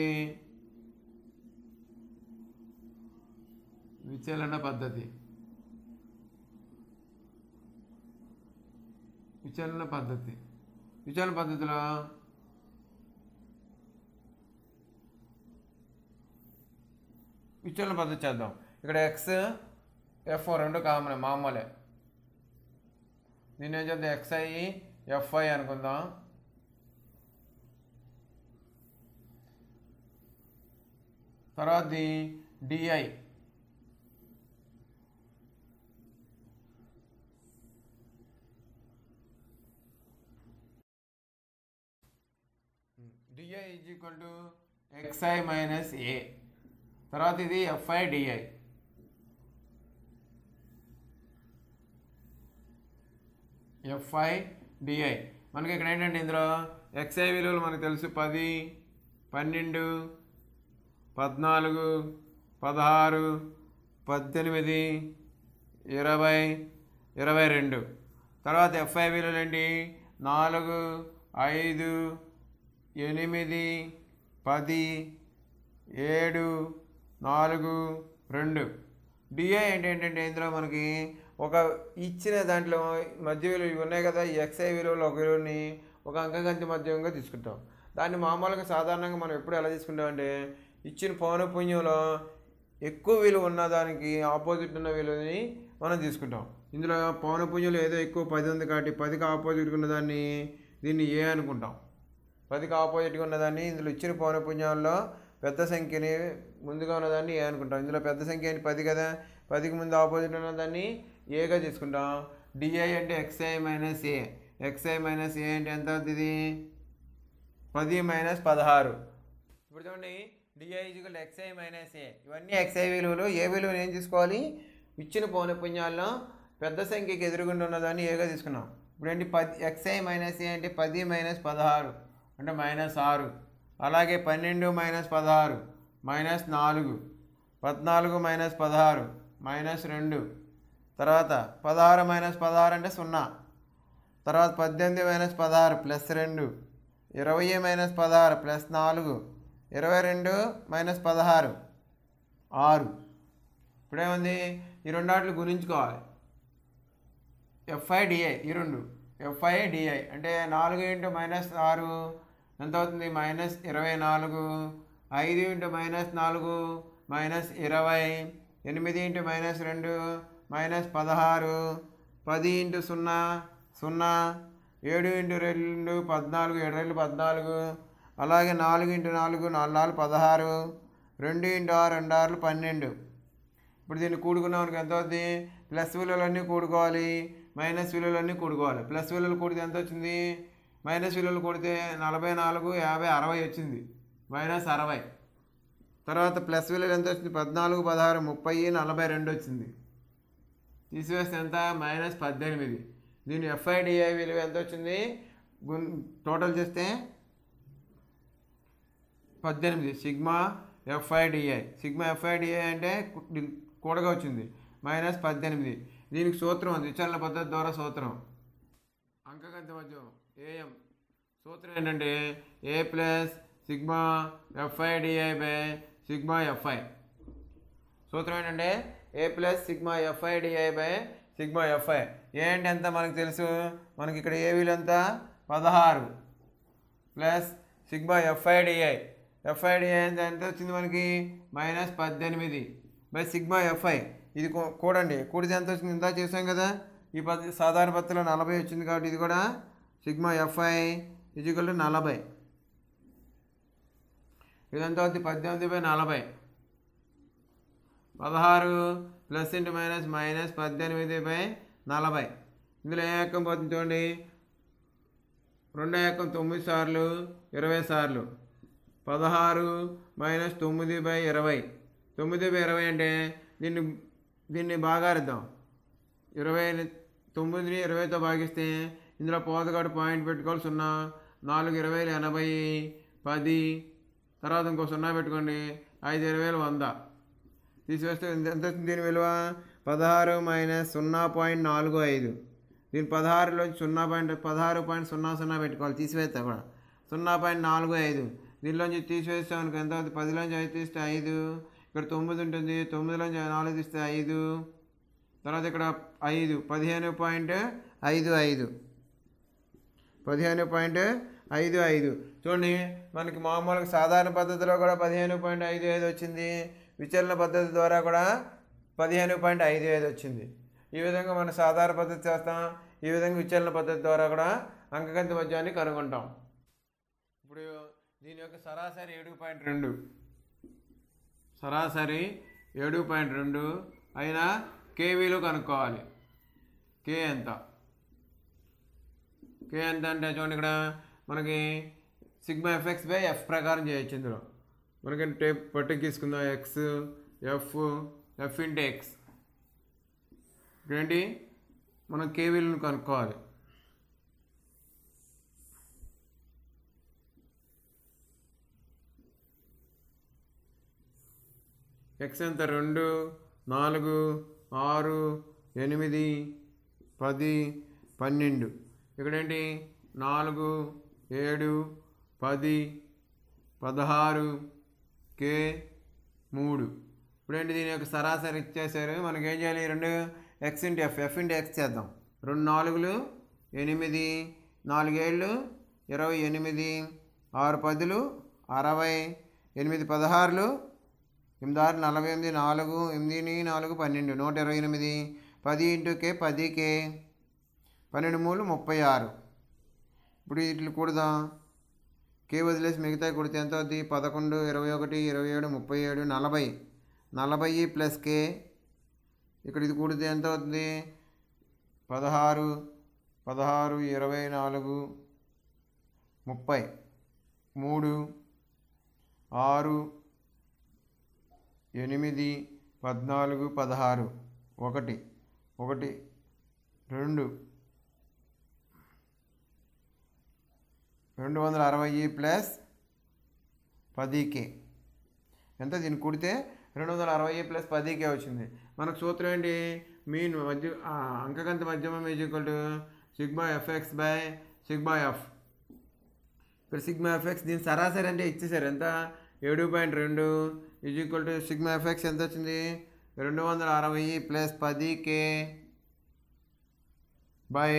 విచలన పద్ధతి విచలన పద్ధతి విచలన పద్ధతిలో విచలన పద్ధతి చేద్దాం ఇక్కడ ఎక్స్ ఎఫ్ రెండు కామన్ మామూలే దీన్ని ఏం చేద్దాం ఎక్స్ఐ ఎఫ్ఐ అనుకుందాం తర్వాతది d i d i is equal to x i minus A తర్వాత ఇది ఎఫ్ఐ డిఐ ఎఫ్ఐ డిఐ మనకి ఇక్కడ ఏంటంటే ఇందులో ఎక్స్ఐ విలువలు మనకు తెలుసు పది పన్నెండు పద్నాలుగు పదహారు పద్దెనిమిది ఇరవై ఇరవై రెండు తర్వాత ఎఫ్ఐ విలువలు ఏంటి నాలుగు ఐదు ఎనిమిది పది ఏడు నాలుగు రెండు డిఐ అంటే ఏంటంటే ఇందులో మనకి ఒక ఇచ్చిన దాంట్లో మధ్య విలువలు ఇవి ఉన్నాయి కదా ఈ ఎక్స్ఐ విలువలు ఒక విలువని ఒక అంకగంతి మధ్యంగా తీసుకుంటాం దాన్ని మామూలుగా సాధారణంగా మనం ఎప్పుడు ఎలా తీసుకుంటామంటే ఇచ్చిన పౌనపుణ్యంలో ఎక్కువ విలువ ఉన్న దానికి ఆపోజిట్ ఉన్న విలువని మనం తీసుకుంటాం ఇందులో పౌనపుణ్యంలో ఏదో ఎక్కువ పది ఉంది కాబట్టి పదికి ఆపోజిట్గా ఉన్న దాన్ని దీన్ని ఏ అనుకుంటాం పదికి ఆపోజిట్గా ఉన్నదాన్ని ఇందులో ఇచ్చిన పౌనపుణ్యాల్లో పెద్ద సంఖ్యని ముందుగా ఉన్నదాన్ని ఏ అనుకుంటాం ఇందులో పెద్ద సంఖ్య ఏంటి పది కదా పదికి ముందు ఆపోజిట్ ఉన్నదాన్ని ఏగా తీసుకుంటాం డిఐ అంటే x i minus A x i minus A అంటే ఎంత అవుతుంది ఇది పది మైనస్ పదహారు ఇప్పుడు చూడండి d i is equal x i minus A ఇవన్నీ ఎక్స్ఐ విలువలు ఏ విలువను ఏం తీసుకోవాలి ఇచ్చిన పౌనపుణ్యాల్లో పెద్ద సంఖ్యకి ఎదురుగుండా ఉన్నదాన్ని ఏగా తీసుకున్నాం ఇప్పుడు ఏంటి పది ఎక్స్ఐ మైనస్ ఏ అంటే పది మైనస్ పదహారు అంటే మైనస్ ఆరు అలాగే పన్నెండు మైనస్ పదహారు మైనస్ నాలుగు పద్నాలుగు మైనస్ పదహారు మైనస్ రెండు తర్వాత పదహారు మైనస్ పదహారు అంటే సున్నా తర్వాత పద్దెనిమిది మైనస్ పదహారు ప్లస్ రెండు ఇరవై మైనస్ పదహారు ప్లస్ నాలుగు ఇరవై రెండు మైనస్ పదహారు ఆరు ఇప్పుడేముంది ఈ రెండు వాటిని గుణించుకోవాలి ఎఫ్ఐ డిఐ ఈ రెండు ఎఫ్ఐ డిఐ అంటే నాలుగు ఇంటూ మైనస్ ఆరు ఎంత అవుతుంది మైనస్ ఇరవై నాలుగు ఐదు ఇంటూ మైనస్ నాలుగు మైనస్ ఇరవై ఎనిమిది ఇంటూ మైనస్ రెండు మైనస్ పదహారు పది ఇంటూ సున్నా సున్నా ఏడు ఇంటూ రెండు పద్నాలుగు ఏడు రెండు పద్నాలుగు అలాగే నాలుగు ఇంటూ నాలుగు నాలుగు నాలుగు పదహారు రెండు ఇంటూ ఆరు రెండు ఆరులు పన్నెండు ఇప్పుడు దీన్ని కూడుకున్నామనికి ఎంత అవుతుంది ప్లస్ విలువలన్నీ కూడుకోవాలి మైనస్ విలువలన్నీ కూడుకోవాలి ప్లస్ విలువలు కూడితే ఎంత వచ్చింది మైనస్ విలువలు కూడితే నలభై నాలుగు యాభై అరవై వచ్చింది మైనస్ అరవై తర్వాత ప్లస్ విలువలు ఎంత వచ్చింది పద్నాలుగు పదహారు ముప్పై నలభై రెండు వచ్చింది తీసివేస్తే ఎంత మైనస్ పద్దెనిమిది దీని ఎఫ్ఐడిఐ విలువ ఎంత వచ్చింది గున్ టోటల్ చేస్తే పద్దెనిమిది సిగ్మా ఎఫ్ఐడిఐ సిగ్మా ఎఫ్ఐడిఐ అంటే కు- డి- కూడగా వచ్చింది మైనస్ పద్దెనిమిది దీనికి సూత్రం ఉంది విచలన పద్ధతి ద్వారా సూత్రం అంకగంత మధ్యం ఏఎం సూత్రం ఏంటంటే A plus sigma f i d i by sigma f i సూత్రం ఏంటంటే A plus sigma f i d i by sigma f i A అంటే ఎంత మనకు తెలుసు మనకి ఇక్కడ ఏ విలువ ఎంత పదహారు ప్లస్ సిగ్మా ఎఫ్ఐడిఐ ఎఫ్ఐడిఐ ఎంత ఎంత వచ్చింది మనకి మైనస్ పద్దెనిమిది బై సిగ్మా ఎఫ్ఐ ఇది కూ- కూడండి కూడితే ఎంత వచ్చింది ఇంత చేసాం కదా ఈ పద్ధతి సాధారణ పద్ధతిలో నలభై వచ్చింది కాబట్టి ఇది కూడా సిగ్మా ఎఫ్ఐ ఇజికల్ టు నలభై ఇదంతా అవుతుంది పద్దెనిమిది బై నలభై పదహారు ప్లస్ ఇంటూ మైనస్ మైనస్ పద్దెనిమిది బై నలభై ఇందులో ఏ ఎక్కం పోతుంది చూడండి రెండో ఎక్కం తొమ్మిది సార్లు ఇరవై సార్లు పదహారు మైనస్ తొమ్మిది బై ఇరవై తొమ్మిది బై ఇరవై అంటే దీన్ని దీన్ని బాగారిద్దాం ఇరవై తొమ్మిదిని ఇరవైతో భాగిస్తే ఇందులో పోతగాడు పాయింట్ పెట్టుకోవాలి సున్నా నాలుగు ఇరవైలు ఎనభై పది తర్వాత ఇంకో సున్నా పెట్టుకోండి ఐదు ఇరవైలు వంద తీసివేస్తే ఎంత ఎంత వచ్చింది దీని విలువ పదహారు మైనస్ సున్నా పాయింట్ నాలుగు ఐదు దీని పదహారులో సున్నా పాయింట్ పదహారు పాయింట్ సున్నా సున్నా పెట్టుకోవాలి తీసివేస్తా కూడా సున్నా పాయింట్ నాలుగు ఐదు దీనిలోంచి తీసివేస్తే మనకు ఎంత అవుతుంది పదిలోంచి ఐదు తీస్తే ఐదు ఇక్కడ తొమ్మిది ఉంటుంది తొమ్మిదిలోంచి నాలుగు తీస్తే ఐదు తర్వాత ఇక్కడ ఐదు పదిహేను పాయింట్ ఐదు ఐదు పదిహేను పాయింట్ ఐదు ఐదు చూడండి మనకి మామూలుగా సాధారణ పద్ధతిలో కూడా పదిహేను పాయింట్ ఐదు ఐదు వచ్చింది విచలన పద్ధతి ద్వారా కూడా పదిహేను పాయింట్ ఐదు ఐదు వచ్చింది ఈ విధంగా మనం సాధారణ పద్ధతి చేస్తాం ఈ విధంగా విచలన పద్ధతి ద్వారా కూడా అంకగంత మధ్యాన్ని కనుగొంటాం ఇప్పుడు దీని యొక్క సరాసరి ఏడు పాయింట్ రెండు సరాసరి ఏడు పాయింట్ రెండు అయినా కేవీలో కనుక్కోవాలి కే ఎంత కే ఎంత అంటే చూడండి ఇక్కడ మనకి సిగ్మా ఎఫ్ఎక్స్ బై ఎఫ్ ప్రకారం చేయొచ్చు ఇందులో మనకి టేప్ పట్టుకు తీసుకుందాం x f f into x ఇక్కడేంటి మనం కేవీలను కనుక్కోవాలి ఎక్స్ ఎంత రెండు నాలుగు ఆరు ఎనిమిది పది పన్నెండు ఇక్కడేంటి నాలుగు ఏడు పది పదహారు కే మూడు ఇప్పుడేంటి దీని యొక్క సరాసరి ఇచ్చేసారు మనకి ఏం చేయాలి రెండు x into f f into x చేద్దాం రెండు నాలుగులు ఎనిమిది నాలుగేళ్ళు ఇరవై ఎనిమిది ఆరు పదులు అరవై ఎనిమిది పదహారులు ఎనిమిది ఆరు నలభై ఎనిమిది నాలుగు ఎనిమిది నాలుగు పన్నెండు నూట ఇరవై ఎనిమిది పది ఇంటూ కే పది కే పన్నెండు మూడు ముప్పై ఆరు ఇప్పుడు ఇట్లు కూడదాం కే వదిలేసి మిగతా కుడితే ఎంత అవుద్ది పదకొండు ఇరవై ఒకటి ఇరవై ఏడు ముప్పై ఏడు నలభై నలభై ప్లస్ కే ఇక్కడ ఇది కూడితే ఎంత అవుతుంది పదహారు పదహారు ఇరవై నాలుగు ముప్పై మూడు ఆరు ఎనిమిది పద్నాలుగు పదహారు ఒకటి ఒకటి రెండు రెండు వందల అరవై ప్లస్ పదికే ఎంత దీన్ని కుడితే రెండు వందల అరవై ప్లస్ పదికే వచ్చింది మనకు సూత్రం ఏంటి మీన్ మధ్య ఆ, అంకగంత మధ్యమం is equal to sigma f x by sigma f ఇక్కడ సిగ్మా ఎఫ్ఎక్స్ దీని సరాసరి అంటే ఇచ్చేసారు ఎంత ఏడు పాయింట్ రెండు is equal to sigma f x ఎంత వచ్చింది రెండు వందల అరవై ప్లస్ పది కే బై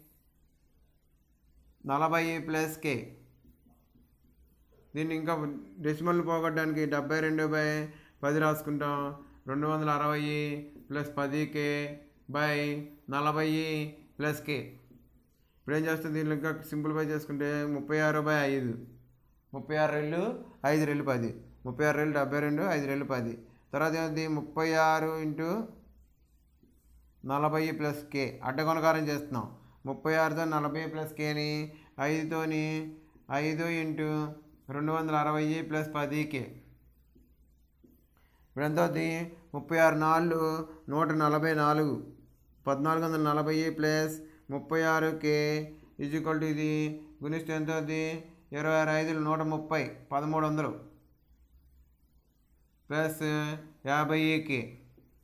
నలభై ప్లస్ కే దీన్ని ఇంకా డెసిమల్ పోగొట్టడానికి డెబ్బై రెండు బై పది రాసుకుంటాం రెండు వందల అరవై ప్లస్ పది కే బై నలభై ప్లస్ కే ఇప్పుడు ఏం చేస్తుంది దీనిలో ఇంకా సింప్లిఫై చేసుకుంటే ముప్పై ఆరు బై ఐదు ముప్పై ఆరు రెళ్ళు ఐదు రెళ్ళు పది ముప్పై ఆరు రెళ్ళు డెబ్బై రెండు ఐదు రెళ్ళు పది తర్వాత ఏమవుతుంది ముప్పై ఆరు ఇంటూ నలభై ప్లస్ కే అడ్డకొనకారం చేస్తున్నాం ముప్పై ఆరుతో నలభై ప్లస్ కేని ఐదుతోని ఐదు ఇంటూ రెండు వందల అరవై ప్లస్ పది కే ఇప్పుడు ఎంత అవుతుంది ముప్పై ఆరు నాలుగు నూట నలభై నాలుగు పద్నాలుగు వందల నలభై ప్లస్ ముప్పై ఆరు కే ఈక్వల్ టు ఇది గుణిస్తే ఎంత అవుతుంది ఇరవై ఆరు ఐదులు నూట ముప్పై పదమూడు వందలు ప్లస్ యాభై కే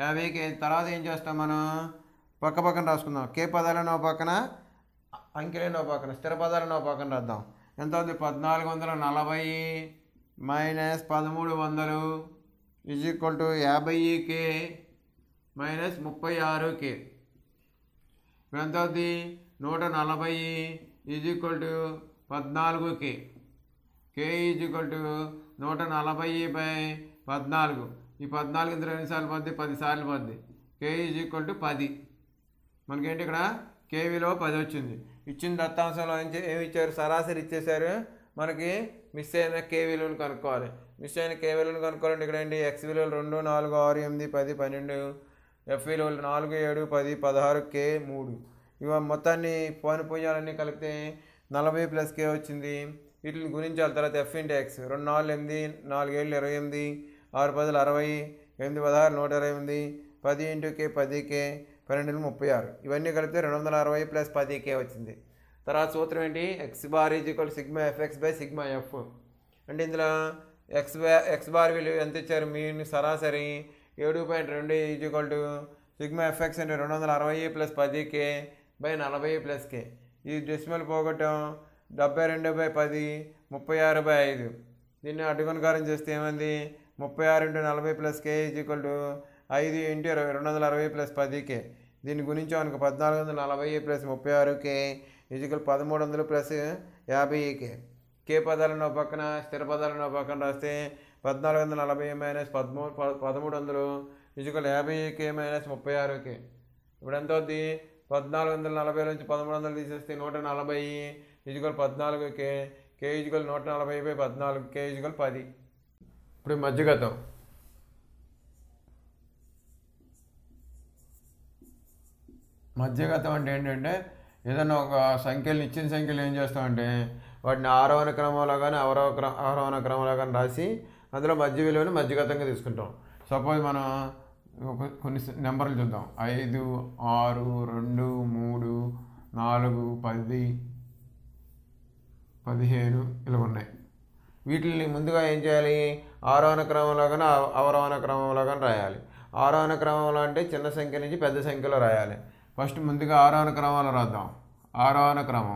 యాభై కే తర్వాత ఏం చేస్తాం మనం పక్క పక్కన రాసుకుందాం కే పదాలను ఒక పక్కన అంకెలను ఒక పక్కన స్థిర పదాలను ఒక పక్కన రాద్దాం ఎంత అవుతుంది పద్నాలుగు వందల నలభై మైనస్ పదమూడు వందలు ఈజ్ ఈక్వల్ టు యాభై కే మైనస్ ముప్పై ఆరు కే ఇప్పుడు ఎంత అవుతుంది నూట నలభై ఈజ్ ఈక్వల్ టు పద్నాలుగు K K is equal to నూట నలభై బై పద్నాలుగు ఈ పద్నాలుగు ఇందులో ఎన్నిసార్లు పద్ది పది సార్లు పద్ది కే ఈజ్ ఈక్వల్ టు పది మనకేంటి ఇక్కడ కే విలువ పది వచ్చింది ఇచ్చిన దత్తాంశంలో ఏం చే- ఏమి ఇచ్చారు సరాసరి ఇచ్చేసారు మనకి మిస్ అయిన కే విలువను కనుక్కోవాలి మిస్ అయిన కే విలువను కనుక్కోవాలంటే ఇక్కడ ఏంటి ఎక్స్ విలువలు రెండు నాలుగు ఆరు ఎనిమిది పది పన్నెండు ఎఫ్ విలువలు నాలుగు ఏడు పది పదహారు కే మూడు ఇవ మొత్తాన్ని పోని పుణ్యాలన్నీ కలిపితే నలభై ప్లస్ కే వచ్చింది వీటిని గుణించాలి తర్వాత ఎఫ్ ఇంటూ ఎక్స్ రెండు నాలుగు ఎనిమిది నాలుగు ఏళ్ళు ఇరవై ఎనిమిది ఆరు పదులు అరవై ఎనిమిది పదహారు నూట ఇరవై ఎనిమిది పది ఇంటూ కే పది కే పన్నెండు ముప్పై ఆరు ఇవన్నీ కలిపితే రెండు వందల అరవై ప్లస్ పది కే వచ్చింది తర్వాత సూత్రం ఏంటి x bar is equal sigma f x by sigma f అంటే ఇందులో ఎక్స్ బా ఎక్స్ బార్ విలువ ఎంత ఇచ్చారు మీ సరాసరి ఏడు పాయింట్ రెండు is equal to sigma f x అంటే రెండు వందల అరవై ప్లస్ పది కే బై నలభై ప్లస్ కే ఈ డెసిమల్ పోగొట్టాం డెబ్బై రెండు బై పది ముప్పై ఆరు బై ఐదు దీన్ని అడ్డుగుణకారం చేస్తే ఏమైంది ముప్పై ఆరు ఇంటూ నలభై plus K is equal to ఐదు ఇంటూ ఇరవై రెండు వందల అరవై ప్లస్ పది కే దీన్ని గుణించామనుకో పద్నాలుగు వందల నలభై ప్లస్ ముప్పై ఆరు కే ఈజ్ ఈక్వల్ పదమూడు వందలు ప్లస్ యాభై కే కే పదాలను ఒక పక్కన స్థిర పదాలను ఒక పక్కన రాస్తే పద్నాలుగు వందల నలభై మైనస్ పదమూడు ప- పదమూడు వందలు ఈజ్వల్ యాభై కే మైనస్ ముప్పై ఆరు కే ఇప్పుడు ఎంత అవుద్ది పద్నాలుగు వందల నలభై నుంచి పదమూడు వందలు తీసేస్తే నూట నలభై ఈజ్వల్ పద్నాలుగు కే కే ఈజ్వల్ నూట నలభై బై పద్నాలుగు కే ఈజ్వల్ పది ఇప్పుడు మధ్యగతం మధ్యగతం అంటే ఏంటంటే ఏదైనా ఒక సంఖ్యలు ఇచ్చిన సంఖ్యలు ఏం చేస్తామంటే వాటిని ఆరోహణ క్రమంలో కానీ అవరోహ క్ర ఆరోహణ క్రమంలో కానీ రాసి అందులో మధ్య విలువని మధ్యగతంగా తీసుకుంటాం సపోజ్ మనం ఒక కొన్ని నెంబర్లు చూద్దాం ఐదు ఆరు రెండు మూడు నాలుగు పది పదిహేను ఇలా ఉన్నాయి వీటిని ముందుగా ఏం చేయాలి ఆరోహణ క్రమంలో కానీ అవ- అవరోహణ క్రమంలో కానీ రాయాలి ఆరోహణ క్రమంలో అంటే చిన్న సంఖ్య నుంచి పెద్ద సంఖ్యలో రాయాలి ఫస్ట్ ముందుగా ఆరోహణ క్రమంలో రాద్దాం ఆరోహణ క్రమం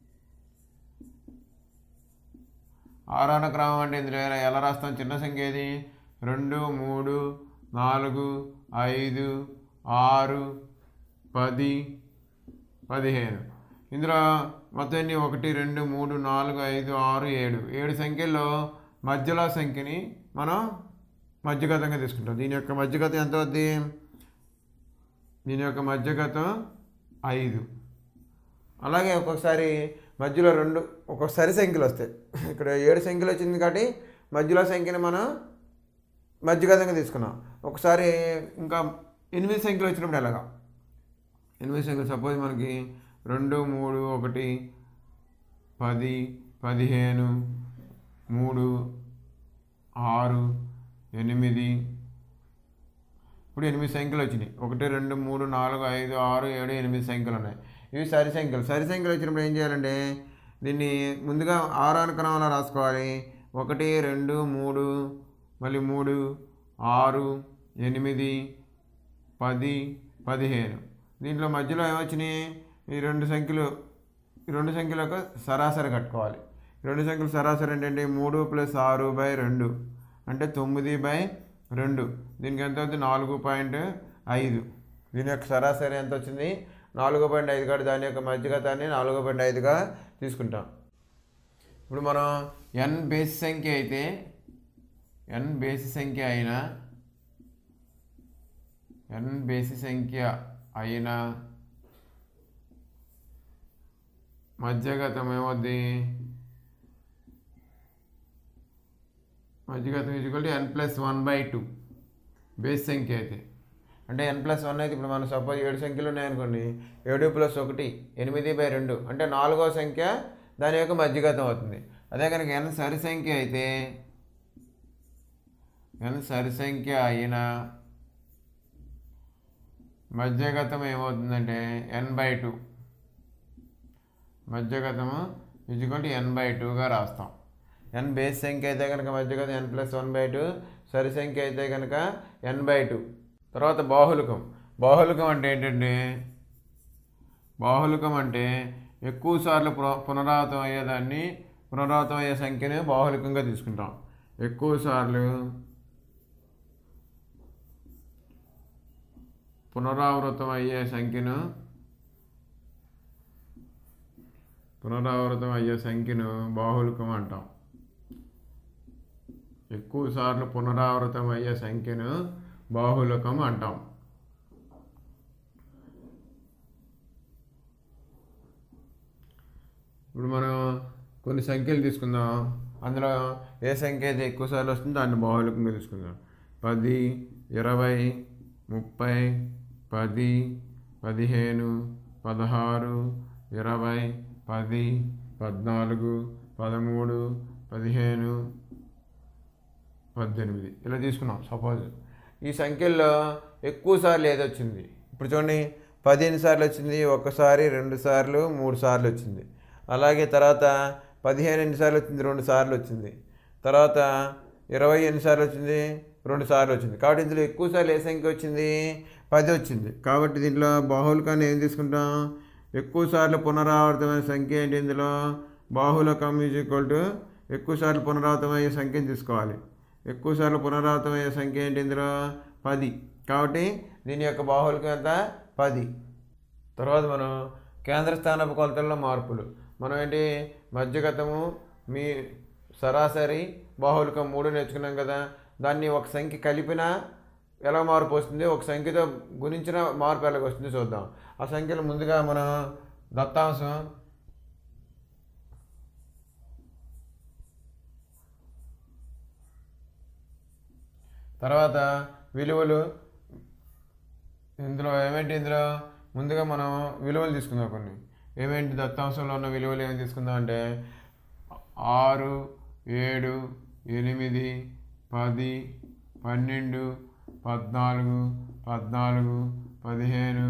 ఆరోహణ క్రమం అంటే ఇందులో ఎలా ఎలా రాస్తాం చిన్న సంఖ్య ఏది రెండు మూడు నాలుగు ఐదు ఆరు పది పదిహేను ఇందులో మొత్తం ఎన్ని ఒకటి రెండు మూడు నాలుగు ఐదు ఆరు ఏడు ఏడు సంఖ్యల్లో మధ్యలో సంఖ్యని మనం మధ్యగతంగా తీసుకుంటాం దీని యొక్క మధ్యగతం ఎంత అవుద్ది దీని యొక్క మధ్యగతం ఐదు అలాగే ఒక్కొక్కసారి మధ్యలో రెండు ఒక్కొక్కసారి సంఖ్యలు వస్తాయి ఇక్కడ ఏడు సంఖ్యలు వచ్చింది కాబట్టి మధ్యలో సంఖ్యని మనం మధ్యగతంగా తీసుకున్నాం ఒకసారి ఇంకా ఎనిమిది సంఖ్యలు వచ్చినప్పుడు ఎలాగా ఎనిమిది సంఖ్యలు సపోజ్ మనకి రెండు మూడు ఒకటి పది పదిహేను మూడు ఆరు ఎనిమిది ఇప్పుడు ఎనిమిది సంఖ్యలు వచ్చినాయి ఒకటి రెండు మూడు నాలుగు ఐదు ఆరు ఏడు ఎనిమిది సంఖ్యలు ఉన్నాయి ఇవి సరి సంఖ్యలు సరి సంఖ్యలు వచ్చినప్పుడు ఏం చేయాలంటే దీన్ని ముందుగా ఆరోహణ క్రమంలో రాసుకోవాలి ఒకటి రెండు మూడు మళ్ళీ మూడు ఆరు ఎనిమిది పది పదిహేను దీంట్లో మధ్యలో ఏమొచ్చినాయి ఈ రెండు సంఖ్యలు ఈ రెండు సంఖ్యలకు సరాసరి కట్టుకోవాలి ఈ రెండు సంఖ్యలు సరాసరి ఏంటంటే మూడు ప్లస్ ఆరు బై రెండు అంటే తొమ్మిది బై రెండు దీనికి ఎంత అవుతుంది నాలుగు పాయింట్ ఐదు దీని యొక్క సరాసరి ఎంత వచ్చింది నాలుగు పాయింట్ ఐదు కాదు దాని యొక్క మధ్యగతాన్ని నాలుగు పాయింట్ ఐదుగా తీసుకుంటాం ఇప్పుడు మనం ఎన్ బేసి సంఖ్య అయితే ఎన్ బేసి సంఖ్య అయినా ఎన్ బేసి సంఖ్య అయినా మధ్యగతం ఏమవుద్ది మధ్యగతం is equal n plus one by two బేస్ సంఖ్య అయితే అంటే ఎన్ ప్లస్ వన్ అయితే ఇప్పుడు మనం సపోజ్ ఏడు సంఖ్యలు ఉన్నాయనుకోండి ఏడు ప్లస్ ఒకటి ఎనిమిది బై రెండు అంటే నాలుగో సంఖ్య దాని యొక్క మధ్యగతం అవుతుంది అదే కనుక ఎన్ సరి సంఖ్య అయితే ఎన్ సరి సంఖ్య అయినా మధ్యగతం ఏమవుతుందంటే ఎన్ బై టూ మధ్యగతము ఇజ్వల్ ఎన్ బై టూగా రాస్తాం ఎన్ బేస్ సంఖ్య అయితే కనుక మధ్యగతం n plus one by two సరి సంఖ్య అయితే కనుక ఎన్ బై టూ తర్వాత బాహులకం బాహులకం అంటే ఏంటంటే బాహులకం అంటే ఎక్కువ సార్లు పున- పునరావృతం అయ్యేదాన్ని పునరావృతం అయ్యే సంఖ్యని బాహులకంగా తీసుకుంటాం ఎక్కువ సార్లు పునరావృతం అయ్యే సంఖ్యను పునరావృతం అయ్యే సంఖ్యను బాహులకం అంటాం ఎక్కువ సార్లు పునరావృతం అయ్యే సంఖ్యను బాహులకం అంటాం ఇప్పుడు మనం కొన్ని సంఖ్యలు తీసుకుందాం అందులో ఏ సంఖ్య అయితే ఎక్కువ సార్లు వస్తుందో దాన్ని బాహులకంగా తీసుకుందాం పది ఇరవై ముప్పై పది పదిహేను పదహారు ఇరవై పది పద్నాలుగు పదమూడు పదిహేను పద్దెనిమిది ఇలా తీసుకున్నాం సపోజ్ ఈ సంఖ్యల్లో ఎక్కువ సార్లు ఏది వచ్చింది ఇప్పుడు చూడండి పదిహేను సార్లు వచ్చింది ఒకసారి రెండు సార్లు మూడు సార్లు వచ్చింది అలాగే తర్వాత పదిహేను ఎన్నిసార్లు వచ్చింది రెండు సార్లు వచ్చింది తర్వాత ఇరవై ఎన్నిసార్లు వచ్చింది రెండు సార్లు వచ్చింది కాబట్టి ఇందులో ఎక్కువ సార్లు ఏ సంఖ్య వచ్చింది పది వచ్చింది కాబట్టి దీంట్లో బాహులకాన్ని ఏం తీసుకుంటాం ఎక్కువ సార్లు పునరావృతమైన సంఖ్య ఏంటి ఇందులో బాహులకం ఈజ్ ఈక్వల్ టు ఎక్కువ సార్లు పునరావృతమయ్యే సంఖ్యను తీసుకోవాలి ఎక్కువ సార్లు పునరావృతమయ్యే సంఖ్య ఏంటి ఇందులో పది కాబట్టి దీని యొక్క బాహులకం ఎంత పది తర్వాత మనం కేంద్ర స్థానపు కొలతల్లో మార్పులు మనం ఏంటి మధ్యగతము మీ సరాసరి బాహులకం మూడు నేర్చుకున్నాం కదా దాన్ని ఒక సంఖ్య కలిపినా ఎలా మార్పు వస్తుంది ఒక సంఖ్యతో గుణించిన మార్పు ఎలాగ వస్తుంది చూద్దాం ఆ సంఖ్యలు ముందుగా మనం దత్తాంశం తర్వాత విలువలు ఇందులో ఏమేంటి ఇందులో ముందుగా మనం విలువలు తీసుకుందాం కొన్ని ఏమేంటి దత్తాంశంలో ఉన్న విలువలు ఏమి తీసుకుందాం అంటే ఆరు ఏడు ఎనిమిది పది పన్నెండు పద్నాలుగు పద్నాలుగు పదిహేను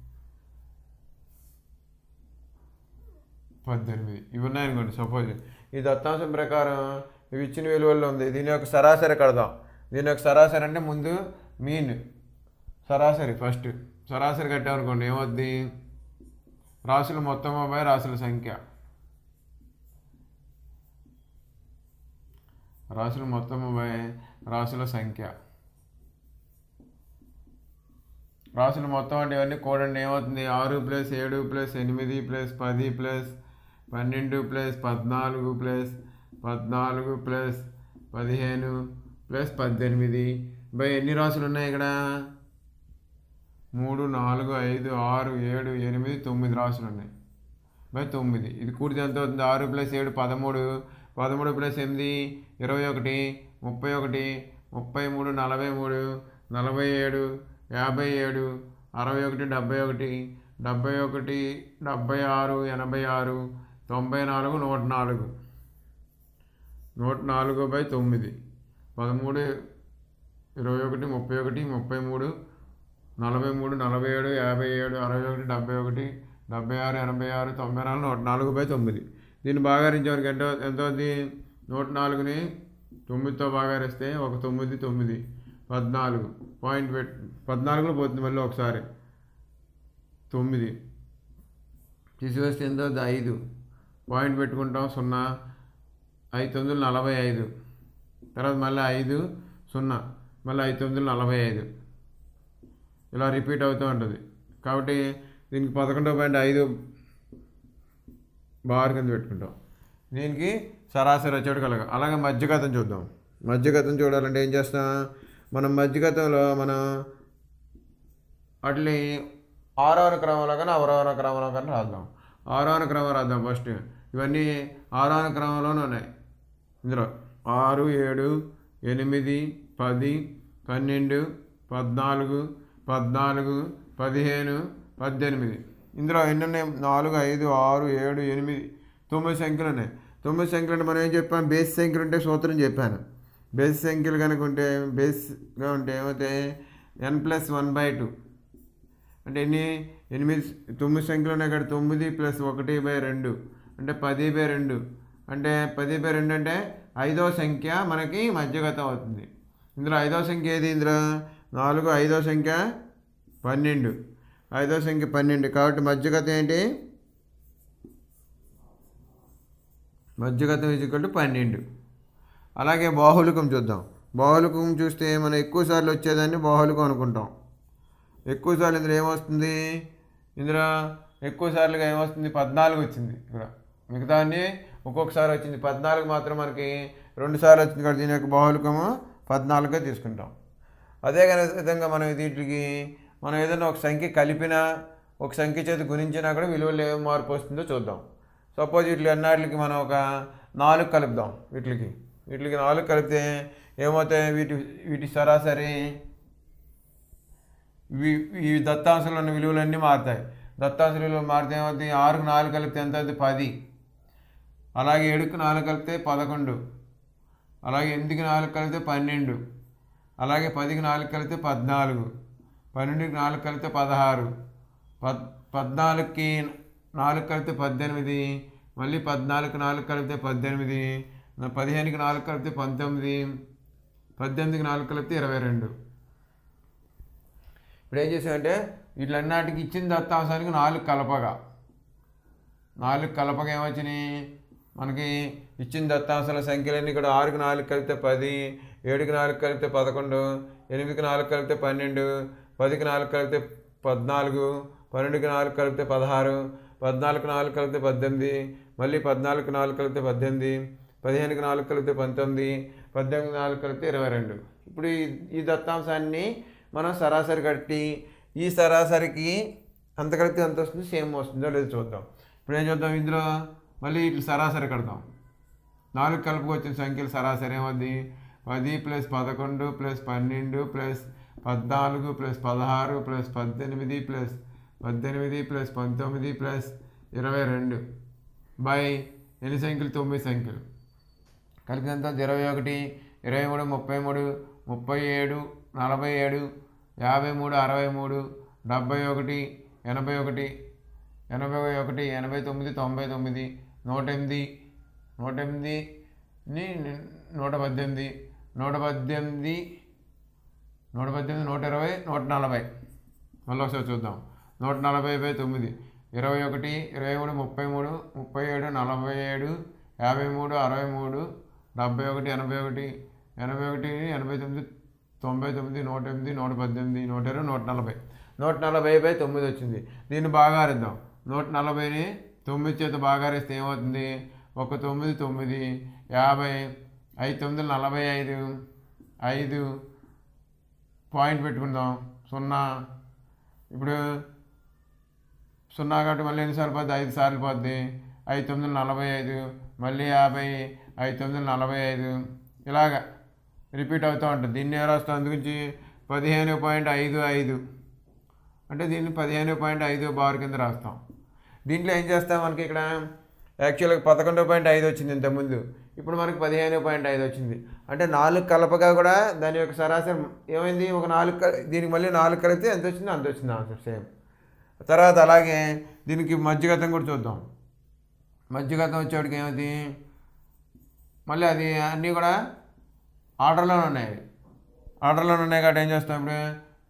పద్దెనిమిది ఇవి ఉన్నాయనుకోండి సపోజ్ ఈ దత్తాంశం ప్రకారం ఇవి ఇచ్చిన విలువల్లో ఉంది దీని యొక్క సరాసరి కడదాం దీని యొక్క సరాసరి అంటే ముందు మీన్ సరాసరి ఫస్ట్ సరాసరి కట్టామనుకోండి ఏమవుద్ది రాసుల మొత్తం బై రాసుల సంఖ్య రాసుల మొత్తం బై రాసుల సంఖ్య రాసులు మొత్తం అంటే ఇవన్నీ కూడండి ఏమవుతుంది ఆరు ప్లస్ ఏడు ప్లస్ ఎనిమిది ప్లస్ పది ప్లస్ పన్నెండు ప్లస్ పద్నాలుగు ప్లస్ పద్నాలుగు ప్లస్ పదిహేను ప్లస్ పద్దెనిమిది బై ఎన్ని రాసులు ఉన్నాయి ఇక్కడ మూడు నాలుగు ఐదు ఆరు ఏడు ఎనిమిది తొమ్మిది రాసులు ఉన్నాయి బై తొమ్మిది ఇది కూడితే ఎంత అవుతుంది ఆరు ప్లస్ ఏడు పదమూడు పదమూడు ప్లస్ ఎనిమిది ఇరవై ఒకటి ముప్పై ఒకటి ముప్పై మూడు నలభై మూడు నలభై ఏడు యాభై ఏడు అరవై ఒకటి డెబ్బై ఒకటి డెబ్బై ఒకటి డెబ్బై ఆరు ఎనభై ఆరు తొంభై నాలుగు నూట నాలుగు నూట నాలుగు బై తొమ్మిది పదమూడు ఇరవై ఒకటి ముప్పై ఒకటి ముప్పై మూడు నలభై మూడు నలభై ఏడు యాభై ఏడు అరవై ఒకటి డెబ్బై ఒకటి డెబ్బై ఆరు ఎనభై ఆరు తొంభై నాలుగు నూట నాలుగు బై తొమ్మిది దీన్ని బాగారించేవారికి ఎంత ఎంత అవుతుంది నూట నాలుగుని తొమ్మిదితో బాగారిస్తే ఒక తొమ్మిది తొమ్మిది పద్నాలుగు పాయింట్ పెట్ పద్నాలుగులో పోతుంది మళ్ళీ ఒకసారి తొమ్మిది తీసివేస్తే ఎంత అవుతుంది ఐదు పాయింట్ పెట్టుకుంటాం సున్నా ఐదు తొమ్మిది నలభై ఐదు తర్వాత మళ్ళీ ఐదు సున్నా మళ్ళీ ఐదు తొమ్మిది నలభై ఐదు ఇలా రిపీట్ అవుతూ ఉంటుంది కాబట్టి దీనికి పదకొండో పాయింట్ ఐదు బార్ కింద పెట్టుకుంటాం దీనికి సరాసరి వచ్చేటి కలగ అలాగే మధ్యగతం చూద్దాం మధ్యగతం చూడాలంటే ఏం చేస్తాం మనం మధ్యగతంలో మనం వాటిని ఆరవ క్రమంలో కానీ అవరవ క్రమంలో కానీ రాద్దాం ఆరవ క్రమం రాద్దాం ఫస్ట్ ఇవన్నీ ఆరవ క్రమంలోనే ఉన్నాయి ఇందులో ఆరు ఏడు ఎనిమిది పది పన్నెండు పద్నాలుగు పద్నాలుగు పదిహేను పద్దెనిమిది ఇందులో ఎన్ని ఉన్నాయి నాలుగు ఐదు ఆరు ఏడు ఎనిమిది తొమ్మిది సంఖ్యలు ఉన్నాయి తొమ్మిది సంఖ్యలు అంటే మనం ఏం చెప్పాం బేస్ సంఖ్యలు ఉంటే సూత్రం చెప్పాను బేస్ సంఖ్యలు కనుక ఉంటే బేస్గా ఉంటే ఏమవుతాయి n plus one by two అంటే ఎన్ని ఎనిమిది తొమ్మిది సంఖ్యలు ఉన్నాయి ఇక్కడ తొమ్మిది ప్లస్ ఒకటి బై రెండు అంటే పది బై రెండు అంటే పది బై రెండు అంటే ఐదవ సంఖ్య మనకి మధ్యగతం అవుతుంది ఇందులో ఐదవ సంఖ్య ఏది ఇందులో నాలుగు ఐదో సంఖ్య పన్నెండు ఐదో సంఖ్య పన్నెండు కాబట్టి మధ్యగతం ఏంటి మధ్యగతం ఈజ్వల్ టు పన్నెండు అలాగే బాహులికం చూద్దాం బాహులికం చూస్తే మనం ఎక్కువ సార్లు వచ్చేదాన్ని బాహులికం అనుకుంటాం ఎక్కువ సార్లు ఇందులో ఏమొస్తుంది ఇందులో ఎక్కువ సార్లుగా ఏమొస్తుంది పద్నాలుగు వచ్చింది ఇక్కడ మిగతా అన్ని ఒక్కొక్కసారి వచ్చింది పద్నాలుగు మాత్రం మనకి రెండు సార్లు వచ్చింది కాబట్టి దీని యొక్క బాహులికము పద్నాలుగుగా తీసుకుంటాం అదే కానీ విధంగా మనం వీటికి మనం ఏదైనా ఒక సంఖ్య కలిపినా ఒక సంఖ్య చేతి గుణించినా కూడా విలువలు ఏం మార్పు వస్తుందో చూద్దాం సపోజ్ వీటి అన్నిటికి మనం ఒక నాలుగు కలుపుదాం వీటికి వీటికి నాలుగు కలిపితే ఏమవుతాయి వీటి వీటి సరాసరి ఇవి ఈ దత్తాంశంలో ఉన్న విలువలన్నీ మారుతాయి దత్తాంశ విలువలు మారితే ఏమవుతుంది ఆరుకు నాలుగు కలిపితే ఎంత అవుతుంది పది అలాగే ఏడుకు నాలుగు కలిపితే పదకొండు అలాగే ఎనిమిదికి నాలుగు కలిపితే పన్నెండు అలాగే పదికి నాలుగు కలిపితే పద్నాలుగు పన్నెండుకి నాలుగు కలిపితే పదహారు పద్ పద్నాలుగుకి నాలుగు కలిపితే పద్దెనిమిది మళ్ళీ పద్నాలుగు నాలుగు కలిపితే పద్దెనిమిది పదిహేనుకి నాలుగు కలిపితే పంతొమ్మిది పద్దెనిమిదికి నాలుగు కలిపితే ఇరవై రెండు ఇప్పుడు ఏం చేసామంటే వీటిలన్నిటికి ఇచ్చిన దత్తాంశానికి నాలుగు కలపగా నాలుగు కలపగా ఏమొచ్చినాయి మనకి ఇచ్చిన దత్తాంశాల సంఖ్యలన్నీ ఇక్కడ ఆరుకి నాలుగు కలిపితే పది ఏడుకి నాలుగు కలిపితే పదకొండు ఎనిమిదికి నాలుగు కలిపితే పన్నెండు పదికి నాలుగు కలిపితే పద్నాలుగు పన్నెండుకి నాలుగు కలిపితే పదహారు పద్నాలుగు నాలుగు కలిపితే పద్దెనిమిది మళ్ళీ పద్నాలుగు నాలుగు కలిపితే పద్దెనిమిది పదిహేనుకి నాలుగు కలిపితే పంతొమ్మిది పద్దెనిమిది నాలుగు కలిపితే ఇరవై రెండు ఇప్పుడు ఈ ఈ దత్తాంశాన్ని మనం సరాసరి కట్టి ఈ సరాసరికి అంత కలిపితే ఎంత వస్తుంది సేమ్ వస్తుందో లేదో చూద్దాం ఇప్పుడు ఏం చూద్దాం ఇందులో మళ్ళీ ఇట్లా సరాసరి కడతాం నాలుగు కలుపుకు వచ్చిన సంఖ్యలు సరాసరి ఏమవుద్ది పది ప్లస్ పదకొండు ప్లస్ పన్నెండు ప్లస్ పద్నాలుగు ప్లస్ పదహారు ప్లస్ పద్దెనిమిది ప్లస్ పద్దెనిమిది ప్లస్ పంతొమ్మిది ప్లస్ ఇరవై రెండు బై ఎన్ని సంఖ్యలు తొమ్మిది సంఖ్యలు కలిపినంత ఇరవై ఒకటి ఇరవై మూడు ముప్పై మూడు ముప్పై ఏడు నలభై ఏడు యాభై మూడు అరవై మూడు డెబ్భై ఒకటి ఎనభై ఒకటి ఎనభై ఒకటి ఎనభై తొమ్మిది తొంభై తొమ్మిది నూట ఎనిమిది నూట ఎనిమిదిని నూట పద్దెనిమిది నూట పద్దెనిమిది నూట పద్దెనిమిది నూట ఇరవై నూట నలభై మళ్ళీ ఒకసారి చూద్దాం నూట నలభై బై తొమ్మిది ఇరవై ఒకటి ఇరవై మూడు ముప్పై మూడు ముప్పై ఏడు నలభై ఏడు యాభై మూడు అరవై మూడు డెబ్బై ఒకటి ఎనభై ఒకటి ఎనభై ఒకటి ఎనభై తొమ్మిది తొంభై తొమ్మిది నూట ఎనిమిది నూట పద్దెనిమిది నూట ఇరవై నూట నలభై నూట నలభై బై తొమ్మిది వచ్చింది దీన్ని బాగా అరిద్దాం నూట నలభైని తొమ్మిది చేత బాగా అరిస్తే ఏమవుతుంది ఒక తొమ్మిది తొమ్మిది యాభై ఐదు తొమ్మిది నలభై ఐదు ఐదు పాయింట్ పెట్టుకుందాం సున్నా ఇప్పుడు సున్నా కాబట్టి మళ్ళీ ఎన్నిసార్లు పోద్ది ఐదు సార్లు పోద్ది ఐదు తొమ్మిది నలభై ఐదు మళ్ళీ యాభై ఐదు తొమ్మిది నలభై ఐదు ఇలాగా రిపీట్ అవుతూ ఉంటుంది దీన్ని ఏ రాస్తాం అందుగురించి పదిహేను పాయింట్ ఐదు ఐదు అంటే దీన్ని పదిహేను పాయింట్ ఐదు బార్ కింద రాస్తాం దీంట్లో ఏం చేస్తాం మనకి ఇక్కడ యాక్చువల్గా పదకొండు పాయింట్ ఐదు వచ్చింది ఇంతకుముందు ఇప్పుడు మనకి పదిహేను పాయింట్ ఐదు వచ్చింది అంటే నాలుగు కలపగా కూడా దాని యొక్క సరాసరి ఏమైంది ఒక నాలుగు క- దీనికి మళ్ళీ నాలుగు కలిపితే ఎంత వచ్చిందో అంత వచ్చింది ఆన్సర్ సేమ్ తర్వాత అలాగే దీనికి మధ్యగతం కూడా చూద్దాం మధ్యగతం వచ్చేవాడికి ఏమైంది మళ్ళీ అది అన్నీ కూడా ఆర్డర్లోనే ఉన్నాయి ఆర్డర్లోనే ఉన్నాయి కాబట్టి ఏం చేస్తాం ఇప్పుడు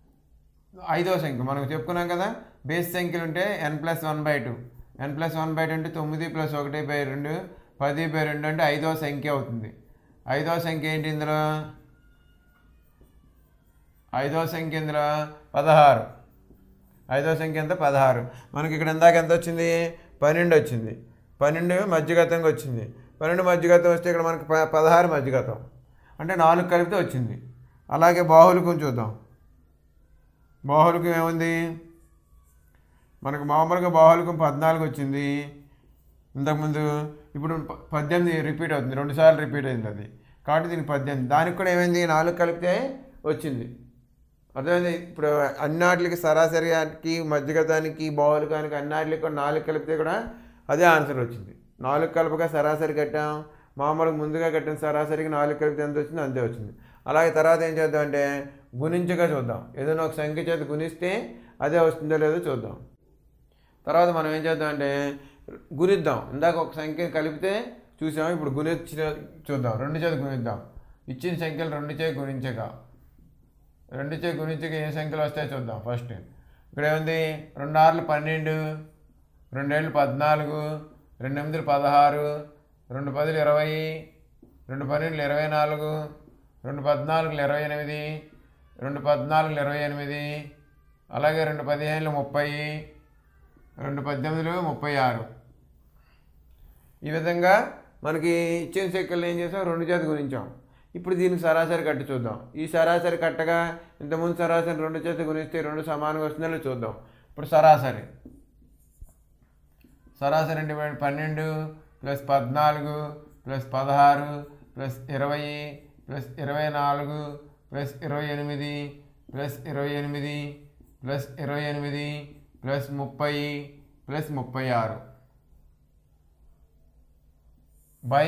ఐదవ సంఖ్య మనం చెప్పుకున్నాం కదా బేస్ సంఖ్యలు ఉంటే n plus one by two n plus one by two అంటే తొమ్మిది ప్లస్ ఒకటి బై రెండు పది బై రెండు అంటే ఐదవ సంఖ్య అవుతుంది ఐదవ సంఖ్య ఏంటి ఇందులో ఐదవ సంఖ్య ఇందులో పదహారు ఐదవ సంఖ్య ఎంత పదహారు మనకి ఇక్కడ ఇందాక ఎంత వచ్చింది పన్నెండు వచ్చింది పన్నెండు మధ్యగతంగా వచ్చింది పన్నెండు మధ్యగతం వస్తే ఇక్కడ మనకి ప- పదహారు మధ్యగతం అంటే నాలుగు కలిపితే వచ్చింది అలాగే బాహులికం చూద్దాం బాహులికం ఏముంది మనకు మామూలుగా బాహులికం పద్నాలుగు వచ్చింది ఇంతకుముందు ఇప్పుడు ప- పద్దెనిమిది రిపీట్ అవుతుంది రెండుసార్లు రిపీట్ అయింది అది కాబట్టి దీనికి పద్దెనిమిది దానికి కూడా ఏమైంది నాలుగు కలిపితే వచ్చింది అర్థమైంది ఇప్పుడు అన్నాటికి సరాసరికి మధ్యగతానికి బాహులికానికి అన్నాటికి కూడా నాలుగు కలిపితే కూడా అదే ఆన్సర్ వచ్చింది నాలుగు కలపగా సరాసరి కట్టాం మామూలుగా ముందుగా కట్టిన సరాసరికి నాలుగు కలిపితే ఎంత వచ్చింది అంతే వచ్చింది అలాగే తర్వాత ఏం చేద్దాం అంటే గుణించగా చూద్దాం ఏదైనా ఒక సంఖ్య చేత గుణిస్తే అదే వస్తుందో లేదో చూద్దాం తర్వాత మనం ఏం చేద్దాం అంటే గుణిద్దాం ఇందాక ఒక సంఖ్య కలిపితే చూసాం ఇప్పుడు గుణించిన చూద్దాం రెండు చేత గుణిద్దాం ఇచ్చిన సంఖ్యలు రెండు చేత గుణించగా రెండు చే గురించి ఏ సంఖ్యలు వస్తాయో చూద్దాం ఫస్ట్ ఇక్కడ ఏముంది రెండు ఆరులు పన్నెండు రెండేళ్ళు పద్నాలుగు రెండు ఎనిమిదిలు పదహారు రెండు పదులు ఇరవై రెండు పన్నెండులు ఇరవై నాలుగు రెండు పద్నాలుగులు ఇరవై ఎనిమిది రెండు పద్నాలుగులు ఇరవై ఎనిమిది అలాగే రెండు పదిహేనులు ముప్పై రెండు పద్దెనిమిదిలు ముప్పై ఆరు ఈ విధంగా మనకి ఇచ్చిన సెక్కలు ఏం చేసాం రెండు చేతి గురించాం ఇప్పుడు దీనికి సరాసరి కట్టి చూద్దాం ఈ సరాసరి కట్టగా ఇంతకుముందు సరాసరి రెండు చేతి గుణిస్తే రెండు సమానంగా వస్తుందో చూద్దాం ఇప్పుడు సరాసరి సరాసరి అంటే ఇప్పుడు పన్నెండు ప్లస్ పద్నాలుగు ప్లస్ పదహారు ప్లస్ ఇరవై ప్లస్ ఇరవై నాలుగు ప్లస్ ఇరవై ఎనిమిది ప్లస్ ఇరవై ఎనిమిది ప్లస్ ఇరవై ఎనిమిది ప్లస్ ముప్పై ప్లస్ ముప్పై ఆరు బై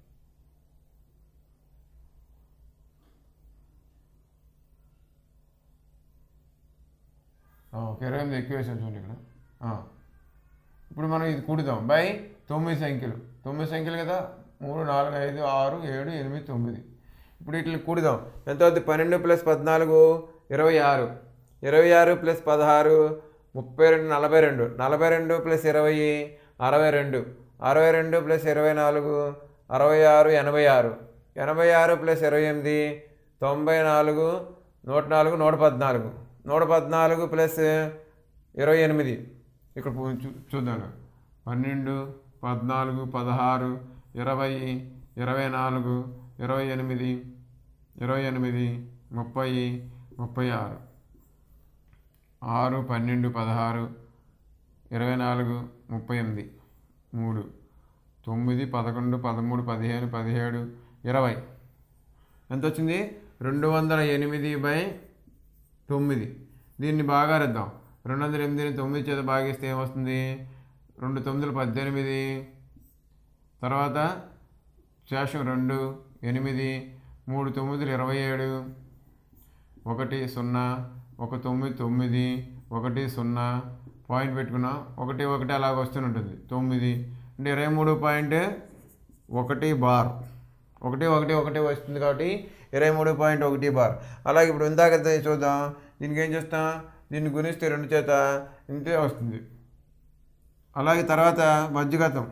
ఒక ఇరవై ఎనిమిది ఎక్కువ వేసాను చూడండి ఇక్కడ ఆ. ఇప్పుడు మనం ఇది కూడుదాం బై తొమ్మిది సంఖ్యలు తొమ్మిది సంఖ్యలు కదా మూడు నాలుగు ఐదు ఆరు ఏడు ఎనిమిది తొమ్మిది ఇప్పుడు ఇట్లా కూడుదాం ఎంత అవుతుంది పన్నెండు ప్లస్ పద్నాలుగు ఇరవై ఆరు ఇరవై ఆరు ప్లస్ పదహారు ముప్పై రెండు నలభై రెండు నలభై రెండు ప్లస్ ఇరవై అరవై రెండు అరవై రెండు ప్లస్ ఇరవై నాలుగు అరవై ఆరు ఎనభై ఆరు ఎనభై ఆరు ప్లస్ ఇరవై ఎనిమిది తొంభై నాలుగు నూట నాలుగు నూట పద్నాలుగు నూట పద్నాలుగు ప్లస్ ఇరవై ఎనిమిది ఇక్కడ పో- చూ చూద్దాం పన్నెండు పద్నాలుగు పదహారు ఇరవై ఇరవై నాలుగు ఇరవై ఎనిమిది ఇరవై ఎనిమిది ముప్పై ముప్పై ఆరు ఆరు పన్నెండు పదహారు ఇరవై నాలుగు ముప్పై ఎనిమిది మూడు తొమ్మిది పదకొండు పదమూడు పదిహేను పదిహేడు ఇరవై ఎంత వచ్చింది రెండు వందల ఎనిమిది బై తొమ్మిది దీన్ని బాగా రాద్దాం రెండు వందల ఎనిమిదిని తొమ్మిది చేత భాగిస్తే ఏమొస్తుంది రెండు తొమ్మిదిలు పద్దెనిమిది తర్వాత శేషం రెండు ఎనిమిది మూడు తొమ్మిదిలు ఇరవై ఏడు ఒకటి సున్నా ఒక తొమ్మిది తొమ్మిది ఒకటి సున్నా పాయింట్ పెట్టుకున్నాం ఒకటి ఒకటి అలాగ వస్తూనే ఉంటుంది తొమ్మిది అంటే ఇరవై మూడు పాయింట్ ఒకటి బార్ ఒకటి ఒకటి ఒకటి వస్తుంది కాబట్టి ఇరవై మూడు పాయింట్ ఒకటి బార్ అలాగే ఇప్పుడు ఇందాక ద- చూద్దాం దీనికి ఏం చేస్తాం దీన్ని గుణిస్తే రెండు చేత ఇంతే వస్తుంది అలాగే తర్వాత మధ్యగతం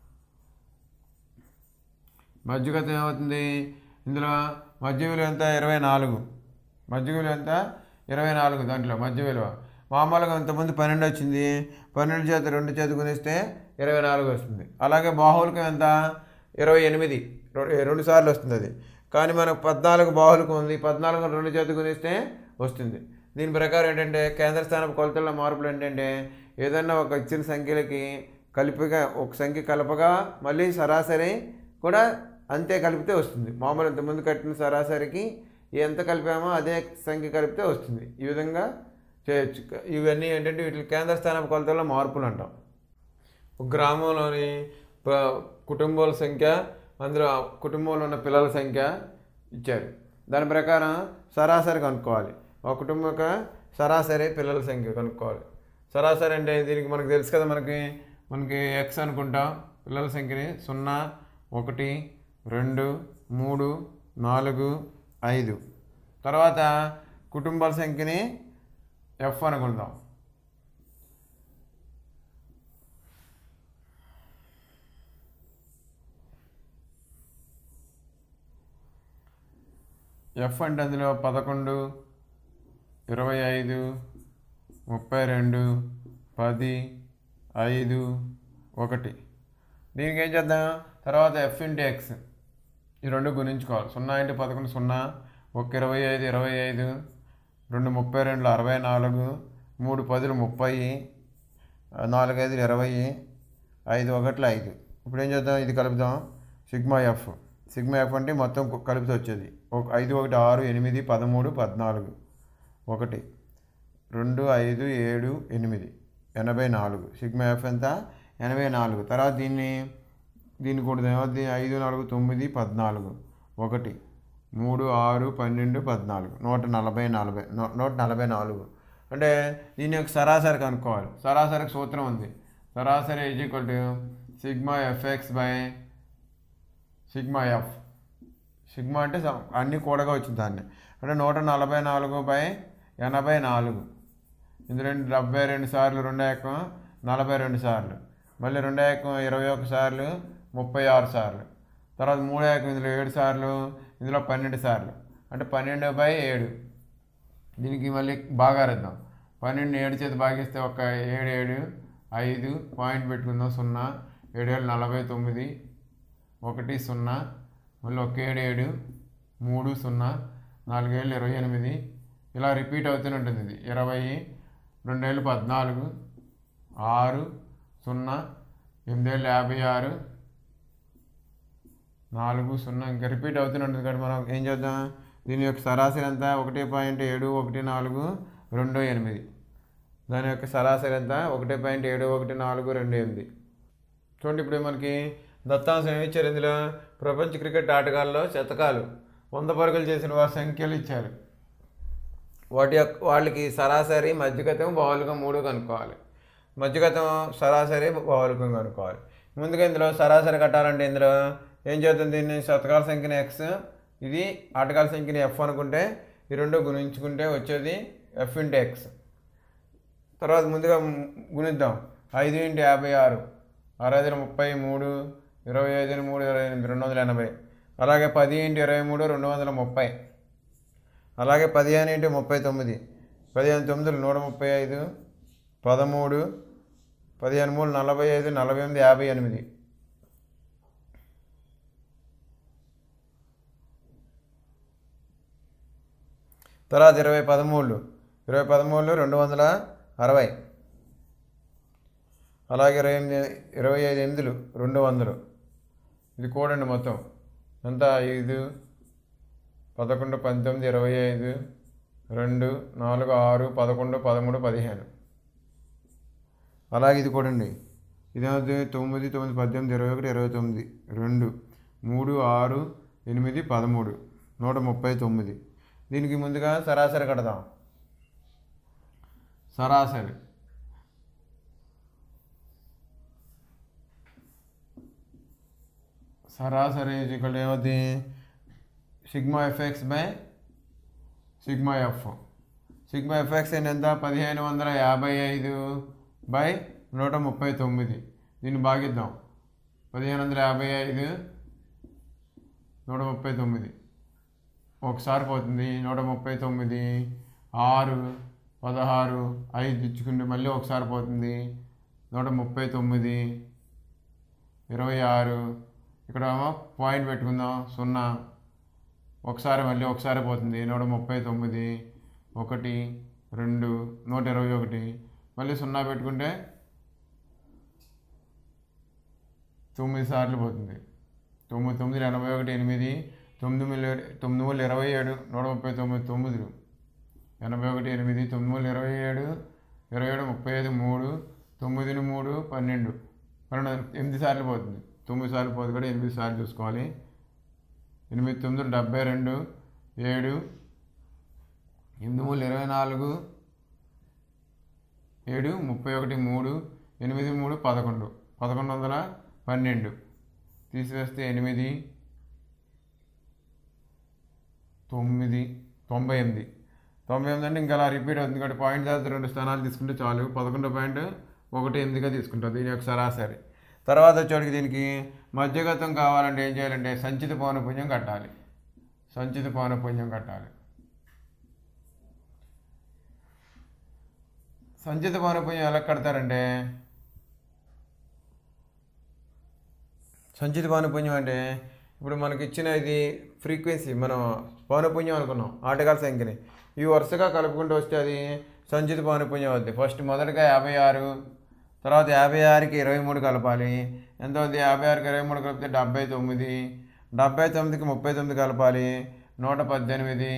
మధ్యగతం ఏమవుతుంది ఇందులో మధ్య విలువ ఎంత ఇరవై నాలుగు మధ్య విలువ ఎంత ఇరవై నాలుగు దాంట్లో మధ్య విలువ మామూలుగా ఇంతకుముందు పన్నెండు వచ్చింది పన్నెండు చేత రెండు చేత గుణిస్తే ఇరవై నాలుగు వస్తుంది అలాగే బాహువులకం ఎంత ఇరవై ఎనిమిది రె- రెండు సార్లు వస్తుంది అది కానీ మనకు పద్నాలుగు బాహువులకు ఉంది పద్నాలుగు రెండు చేత గుణిస్తే వస్తుంది దీని ప్రకారం ఏంటంటే కేంద్ర స్థానం కొలతల్లో మార్పులు ఏంటంటే ఏదన్నా ఒక ఇచ్చిన సంఖ్యలకి కలిపిగా ఒక సంఖ్య కలపగా మళ్ళీ సరాసరి కూడా అంతే కలిపితే వస్తుంది మామూలు ఇంతకుముందు కట్టిన సరాసరికి ఎంత కలిపామో అదే సంఖ్య కలిపితే వస్తుంది ఈ విధంగా చేయొచ్చు ఇవన్నీ ఏంటంటే వీటి కేంద్ర స్థానం కొలతల్లో మార్పులు అంటాం ఒక గ్రామంలోని ప- కుటుంబాల సంఖ్య అందులో ఆ కుటుంబంలో ఉన్న పిల్లల సంఖ్య ఇచ్చారు దాని ప్రకారం సరాసరి కనుక్కోవాలి ఒక కుటుంబం యొక్క సరాసరి పిల్లల సంఖ్య కనుక్కోవాలి సరాసరి అంటే దీనికి మనకు తెలుసు కదా మనకి మనకి ఎక్స్ అనుకుంటాం పిల్లల సంఖ్యని సున్నా ఒకటి రెండు మూడు నాలుగు ఐదు తర్వాత కుటుంబాల సంఖ్యని ఎఫ్ అనుకుందాం ఎఫ్ అంటే అందులో పదకొండు ఇరవై ఐదు ముప్పై రెండు పది ఐదు ఒకటి దీనికి ఏం చేద్దాం తర్వాత ఎఫ్ ఇంటూ ఎక్స్ ఈ రెండు గుణించుకోవాలి సున్నా ఇంటూ పదకొండు సున్నా ఒక ఇరవై ఐదు ఇరవై ఐదు రెండు ముప్పై రెండు అరవై నాలుగు మూడు పదులు ముప్పై నాలుగు ఐదు ఇరవై ఐదు ఒకట్లు ఐదు ఇప్పుడు ఏం చేద్దాం ఇది కలుపుదాం సిగ్మా ఎఫ్ సిగ్మా ఎఫ్ అంటే మొత్తం కు- కలిపితే వచ్చేది ఒక ఐదు ఒకటి ఆరు ఎనిమిది పదమూడు పద్నాలుగు ఒకటి రెండు ఐదు ఏడు ఎనిమిది ఎనభై నాలుగు సిగ్మా ఎఫ్ ఎంత ఎనభై నాలుగు తర్వాత దీన్ని దీన్ని కూడా ఏమవుతుంది ఐదు నాలుగు తొమ్మిది పద్నాలుగు ఒకటి మూడు ఆరు పన్నెండు పద్నాలుగు నూట నలభై నలభై నూ- నూట నలభై నాలుగు అంటే దీని యొక్క సరాసరి కనుక్కోవాలి సరాసరికి సూత్రం ఉంది సరాసరి is equal to sigma f x by sigma f sigma అంటే స- అన్నీ కూడగా వచ్చింది దాన్ని అంటే నూట నలభై నాలుగు బై ఎనభై నాలుగు ఇందులో డెబ్బై రెండు సార్లు రెండో ఏకం నలభై రెండు సార్లు మళ్ళీ రెండో ఏకం ఇరవై ఒక సార్లు ముప్పై ఆరు సార్లు తర్వాత మూడో ఏకం ఇందులో ఏడు సార్లు ఇందులో పన్నెండు సార్లు అంటే పన్నెండు బై ఏడు దీనికి మళ్ళీ బాగా అర్థం పన్నెండు ఏడు చేతి భాగిస్తే ఒక ఏడు ఏడు ఐదు పాయింట్ పెట్టుకుందాం సున్నా ఏడు ఏడు నలభై తొమ్మిది ఒకటి సున్నా మళ్ళీ ఒక ఏడు ఏడు మూడు సున్నా నాలుగేళ్ళు ఇరవై ఎనిమిది ఇలా రిపీట్ అవుతూనే ఉంటుంది ఇది ఇరవై రెండేళ్ళు పద్నాలుగు ఆరు సున్నా ఎనిమిదేళ్ళు యాభై ఆరు నాలుగు సున్నా ఇంకా రిపీట్ అవుతూనే ఉంటుంది కాబట్టి మనం ఏం చేద్దాం దీని యొక్క సరాసరి ఎంత ఒకటి పాయింట్ ఏడు ఒకటి నాలుగు రెండు ఎనిమిది దాని యొక్క సరాసరి ఎంత ఒకటి పాయింట్ ఏడు ఒకటి నాలుగు రెండు ఎనిమిది చూడండి ఇప్పుడు మనకి దత్తాంశం ఏమి ఇచ్చారు ఇందులో ప్రపంచ క్రికెట్ ఆటగాళ్ళలో శతకాలు వంద పరుగులు చేసిన వారి సంఖ్యలు ఇచ్చారు వాటి యొక్క వాళ్ళకి సరాసరి మధ్యగతం బావులుగా మూడు కనుక్కోవాలి మధ్యగతం సరాసరి బావులుగా కనుక్కోవాలి ముందుగా ఇందులో సరాసరి కట్టాలంటే ఇందులో ఏం చేద్దాం దీన్ని శతకాల సంఖ్యని ఎక్స్ ఇది ఆటగాల సంఖ్యని ఎఫ్ అనుకుంటే ఈ రెండు గుణించుకుంటే వచ్చేది ఎఫ్ ఇంటూ ఎక్స్ తర్వాత ముందుగా గుణిద్దాం ఐదు ఇంటూ యాభై ఆరు అరవై ఐదు ముప్పై మూడు ఇరవై ఐదు మూడు ఇరవై ఎనిమిది రెండు వందల ఎనభై అలాగే పది ఇంటూ ఇరవై మూడు రెండు వందల ముప్పై అలాగే పదిహేను ఇంటూ ముప్పై తొమ్మిది పదిహేను తొమ్మిదిలు నూట ముప్పై ఐదు పదమూడు పదిహేను మూడు నలభై ఐదు నలభై ఎనిమిది యాభై ఎనిమిది తర్వాత ఇరవై పదమూడు ఇరవై పదమూడు రెండు వందల అరవై అలాగే ఇరవై ఎనిమిది ఇరవై ఐదు ఎనిమిదిలు రెండు వందలు ఇది కూడండి మొత్తం ఎంత ఐదు పదకొండు పంతొమ్మిది ఇరవై ఐదు రెండు నాలుగు ఆరు పదకొండు పదమూడు పదిహేను అలాగే ఇది కూడండి ఇదేమవుతుంది తొమ్మిది తొమ్మిది పద్దెనిమిది ఇరవై ఒకటి ఇరవై తొమ్మిది రెండు మూడు ఆరు ఎనిమిది పదమూడు నూట ముప్పై తొమ్మిది దీనికి ముందుగా సరాసరి కడదాం సరాసరి సరాసరి ఇక్కడ ఏమవుతుంది sigma f x by sigma f sigma f x ఎంత పదిహేను వందల యాభై ఐదు బై నూట ముప్పై తొమ్మిది దీన్ని భాగిద్దాం పదిహేను వందల యాభై ఐదు నూట ముప్పై తొమ్మిది ఒకసారి పోతుంది నూట ముప్పై తొమ్మిది ఆరు పదహారు ఐదు ఇచ్చుకుంటే మళ్ళీ ఒకసారి పోతుంది నూట ముప్పై తొమ్మిది ఇరవై ఆరు ఇక్కడ పాయింట్ పెట్టుకుందాం సున్నా ఒకసారి మళ్ళీ ఒకసారి పోతుంది నూట ముప్పై తొమ్మిది ఒకటి రెండు నూట ఇరవై ఒకటి మళ్ళీ సున్నా పెట్టుకుంటే తొమ్మిది సార్లు పోతుంది తొమ్మిది తొమ్మిది ఎనభై ఒకటి ఎనిమిది తొమ్మిది మూడు తొమ్మిది మూడు ఇరవై ఏడు నూట ముప్పై తొమ్మిది తొమ్మిదిలు ఎనభై ఒకటి ఎనిమిది తొమ్మిది మూడు ఇరవై ఏడు ఇరవై ఏడు ముప్పై ఐదు మూడు తొమ్మిదిని మూడు పన్నెండు పన్నెండు ఎనిమిది సార్లు పోతుంది తొమ్మిది సార్లు పోతుంది కూడా ఎనిమిది సార్లు చూసుకోవాలి ఎనిమిది తొమ్మిది డెబ్బై రెండు ఏడు ఎనిమిది మూడు ఇరవై నాలుగు ఏడు ముప్పై ఒకటి మూడు ఎనిమిది మూడు పదకొండు పదకొండు వందల పన్నెండు తీసివేస్తే ఎనిమిది తొమ్మిది తొంభై ఎనిమిది తొంభై ఎనిమిది అంటే ఇంకా అలా రిపీట్ అవుతుంది కాబట్టి పాయింట్ తర్వాత రెండు స్థానాలు తీసుకుంటే చాలు పదకొండు పాయింట్ ఒకటి ఎనిమిదిగా తీసుకుంటాం దీని యొక్క సరాసరి తర్వాత వచ్చేటికి దీనికి మధ్యగతం కావాలంటే ఏం చేయాలంటే సంచిత పౌనపుణ్యం కట్టాలి సంచిత పౌనపుణ్యం కట్టాలి సంచిత పౌనపుణ్యం ఎలా కడతారంటే సంచిత పౌనపుణ్యం అంటే ఇప్పుడు మనకి ఇచ్చిన ఇది ఫ్రీక్వెన్సీ మనం పౌనపుణ్యం అనుకున్నాం ఆటగాల సంఖ్యని ఇవి వరుసగా కలుపుకుంటూ వస్తే అది సంచిత పౌనపుణ్యం అవుద్ది ఫస్ట్ మొదటగా యాభై ఆరు తర్వాత యాభై ఆరుకి ఇరవై మూడు కలపాలి ఎంత అవుతుంది యాభై ఆరుకి ఇరవై మూడు కలిపితే డెబ్బై తొమ్మిది డెబ్బై తొమ్మిదికి ముప్పై తొమ్మిది కలపాలి నూట పద్దెనిమిది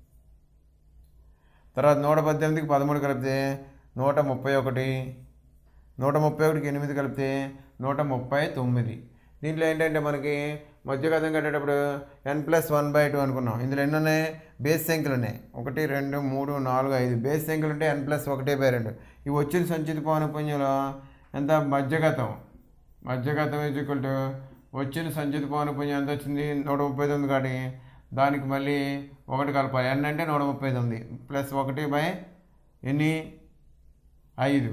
తర్వాత నూట పద్దెనిమిదికి పదమూడు కలిపితే నూట ముప్పై ఒకటి నూట ముప్పై ఒకటికి ఎనిమిది కలిపితే నూట ముప్పై తొమ్మిది దీంట్లో ఏంటంటే మనకి మధ్యగతం కట్టేటప్పుడు n plus one by two అనుకున్నాం ఇందులో ఎన్ని ఉన్నాయి బేస్ సంఖ్యలు ఉన్నాయి ఒకటి రెండు మూడు నాలుగు ఐదు బేస్ సంఖ్యలు ఉంటే ఎన్ ప్లస్ ఒకటి బై రెండు ఇవి వచ్చిన సంచిత పౌనపుణ్యంలో ఎంత మధ్యగతం మధ్యగతం ఈజ్ ఈక్వల్ టు వచ్చిన సంచిత పౌనపుణ్యం ఎంత వచ్చింది నూట ముప్పై తొమ్మిది కాడి దానికి మళ్ళీ ఒకటి కలపాలి ఎన్ అంటే నూట ముప్పై తొమ్మిది ప్లస్ ఒకటి బై ఎన్ని ఐదు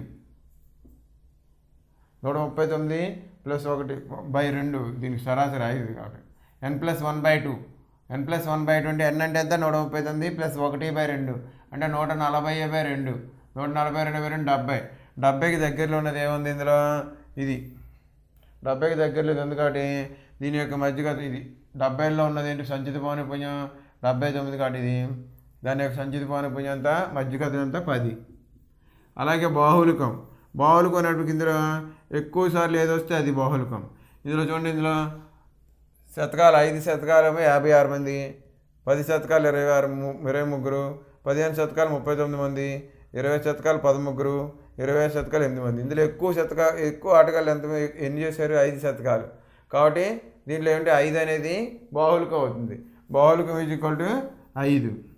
నూట ముప్పై తొమ్మిది ప్లస్ ఒకటి బై రెండు దీనికి సరాసరి ఐదు కాబట్టి n plus one by two n plus one by two అంటే ఎన్ అంటే ఎంత నూట ముప్పై తొమ్మిది ప్లస్ ఒకటి బై రెండు అంటే నూట నలభై బై రెండు నూట నలభై రెండు బై రెండు డెబ్బై డెబ్బైకి దగ్గరలో ఉన్నది ఏముంది ఇందులో ఇది డెబ్బైకి దగ్గరలో ఇది ఉంది కాబట్టి దీని యొక్క మధ్యగత ఇది డెబ్బైలో ఉన్నది ఏంటి సంచిత పౌనపుణ్యం డెబ్బై తొమ్మిది కాబట్టి ఇది దాని యొక్క సంచిత పౌనపుణ్యం అంతా మధ్యగతం అంతా పది అలాగే బాహులికం బాహులికం అనేటువంటి ఇందులో ఎక్కువ సార్లు ఏది వస్తే అది బాహులికం ఇందులో చూడండి ఇందులో శతకాలు ఐదు శతకాలు యాభై ఆరు మంది పది శతకాలు ఇరవై ఆరు ము- ఇరవై ముగ్గురు పదిహేను శతకాలు ముప్పై తొమ్మిది మంది ఇరవై శతకాలు పదముగ్గురు ఇరవై శతకాలు ఎనిమిది మంది ఇందులో ఎక్కువ శతకా ఎక్కువ ఆటగాళ్ళు ఎంత ఎన్ని చేశారు ఐదు శతకాలు కాబట్టి దీంట్లో ఏమంటే ఐదు అనేది బాహులికం అవుతుంది బాహులికం ఈజ్ ఈక్వల్ టు ఐదు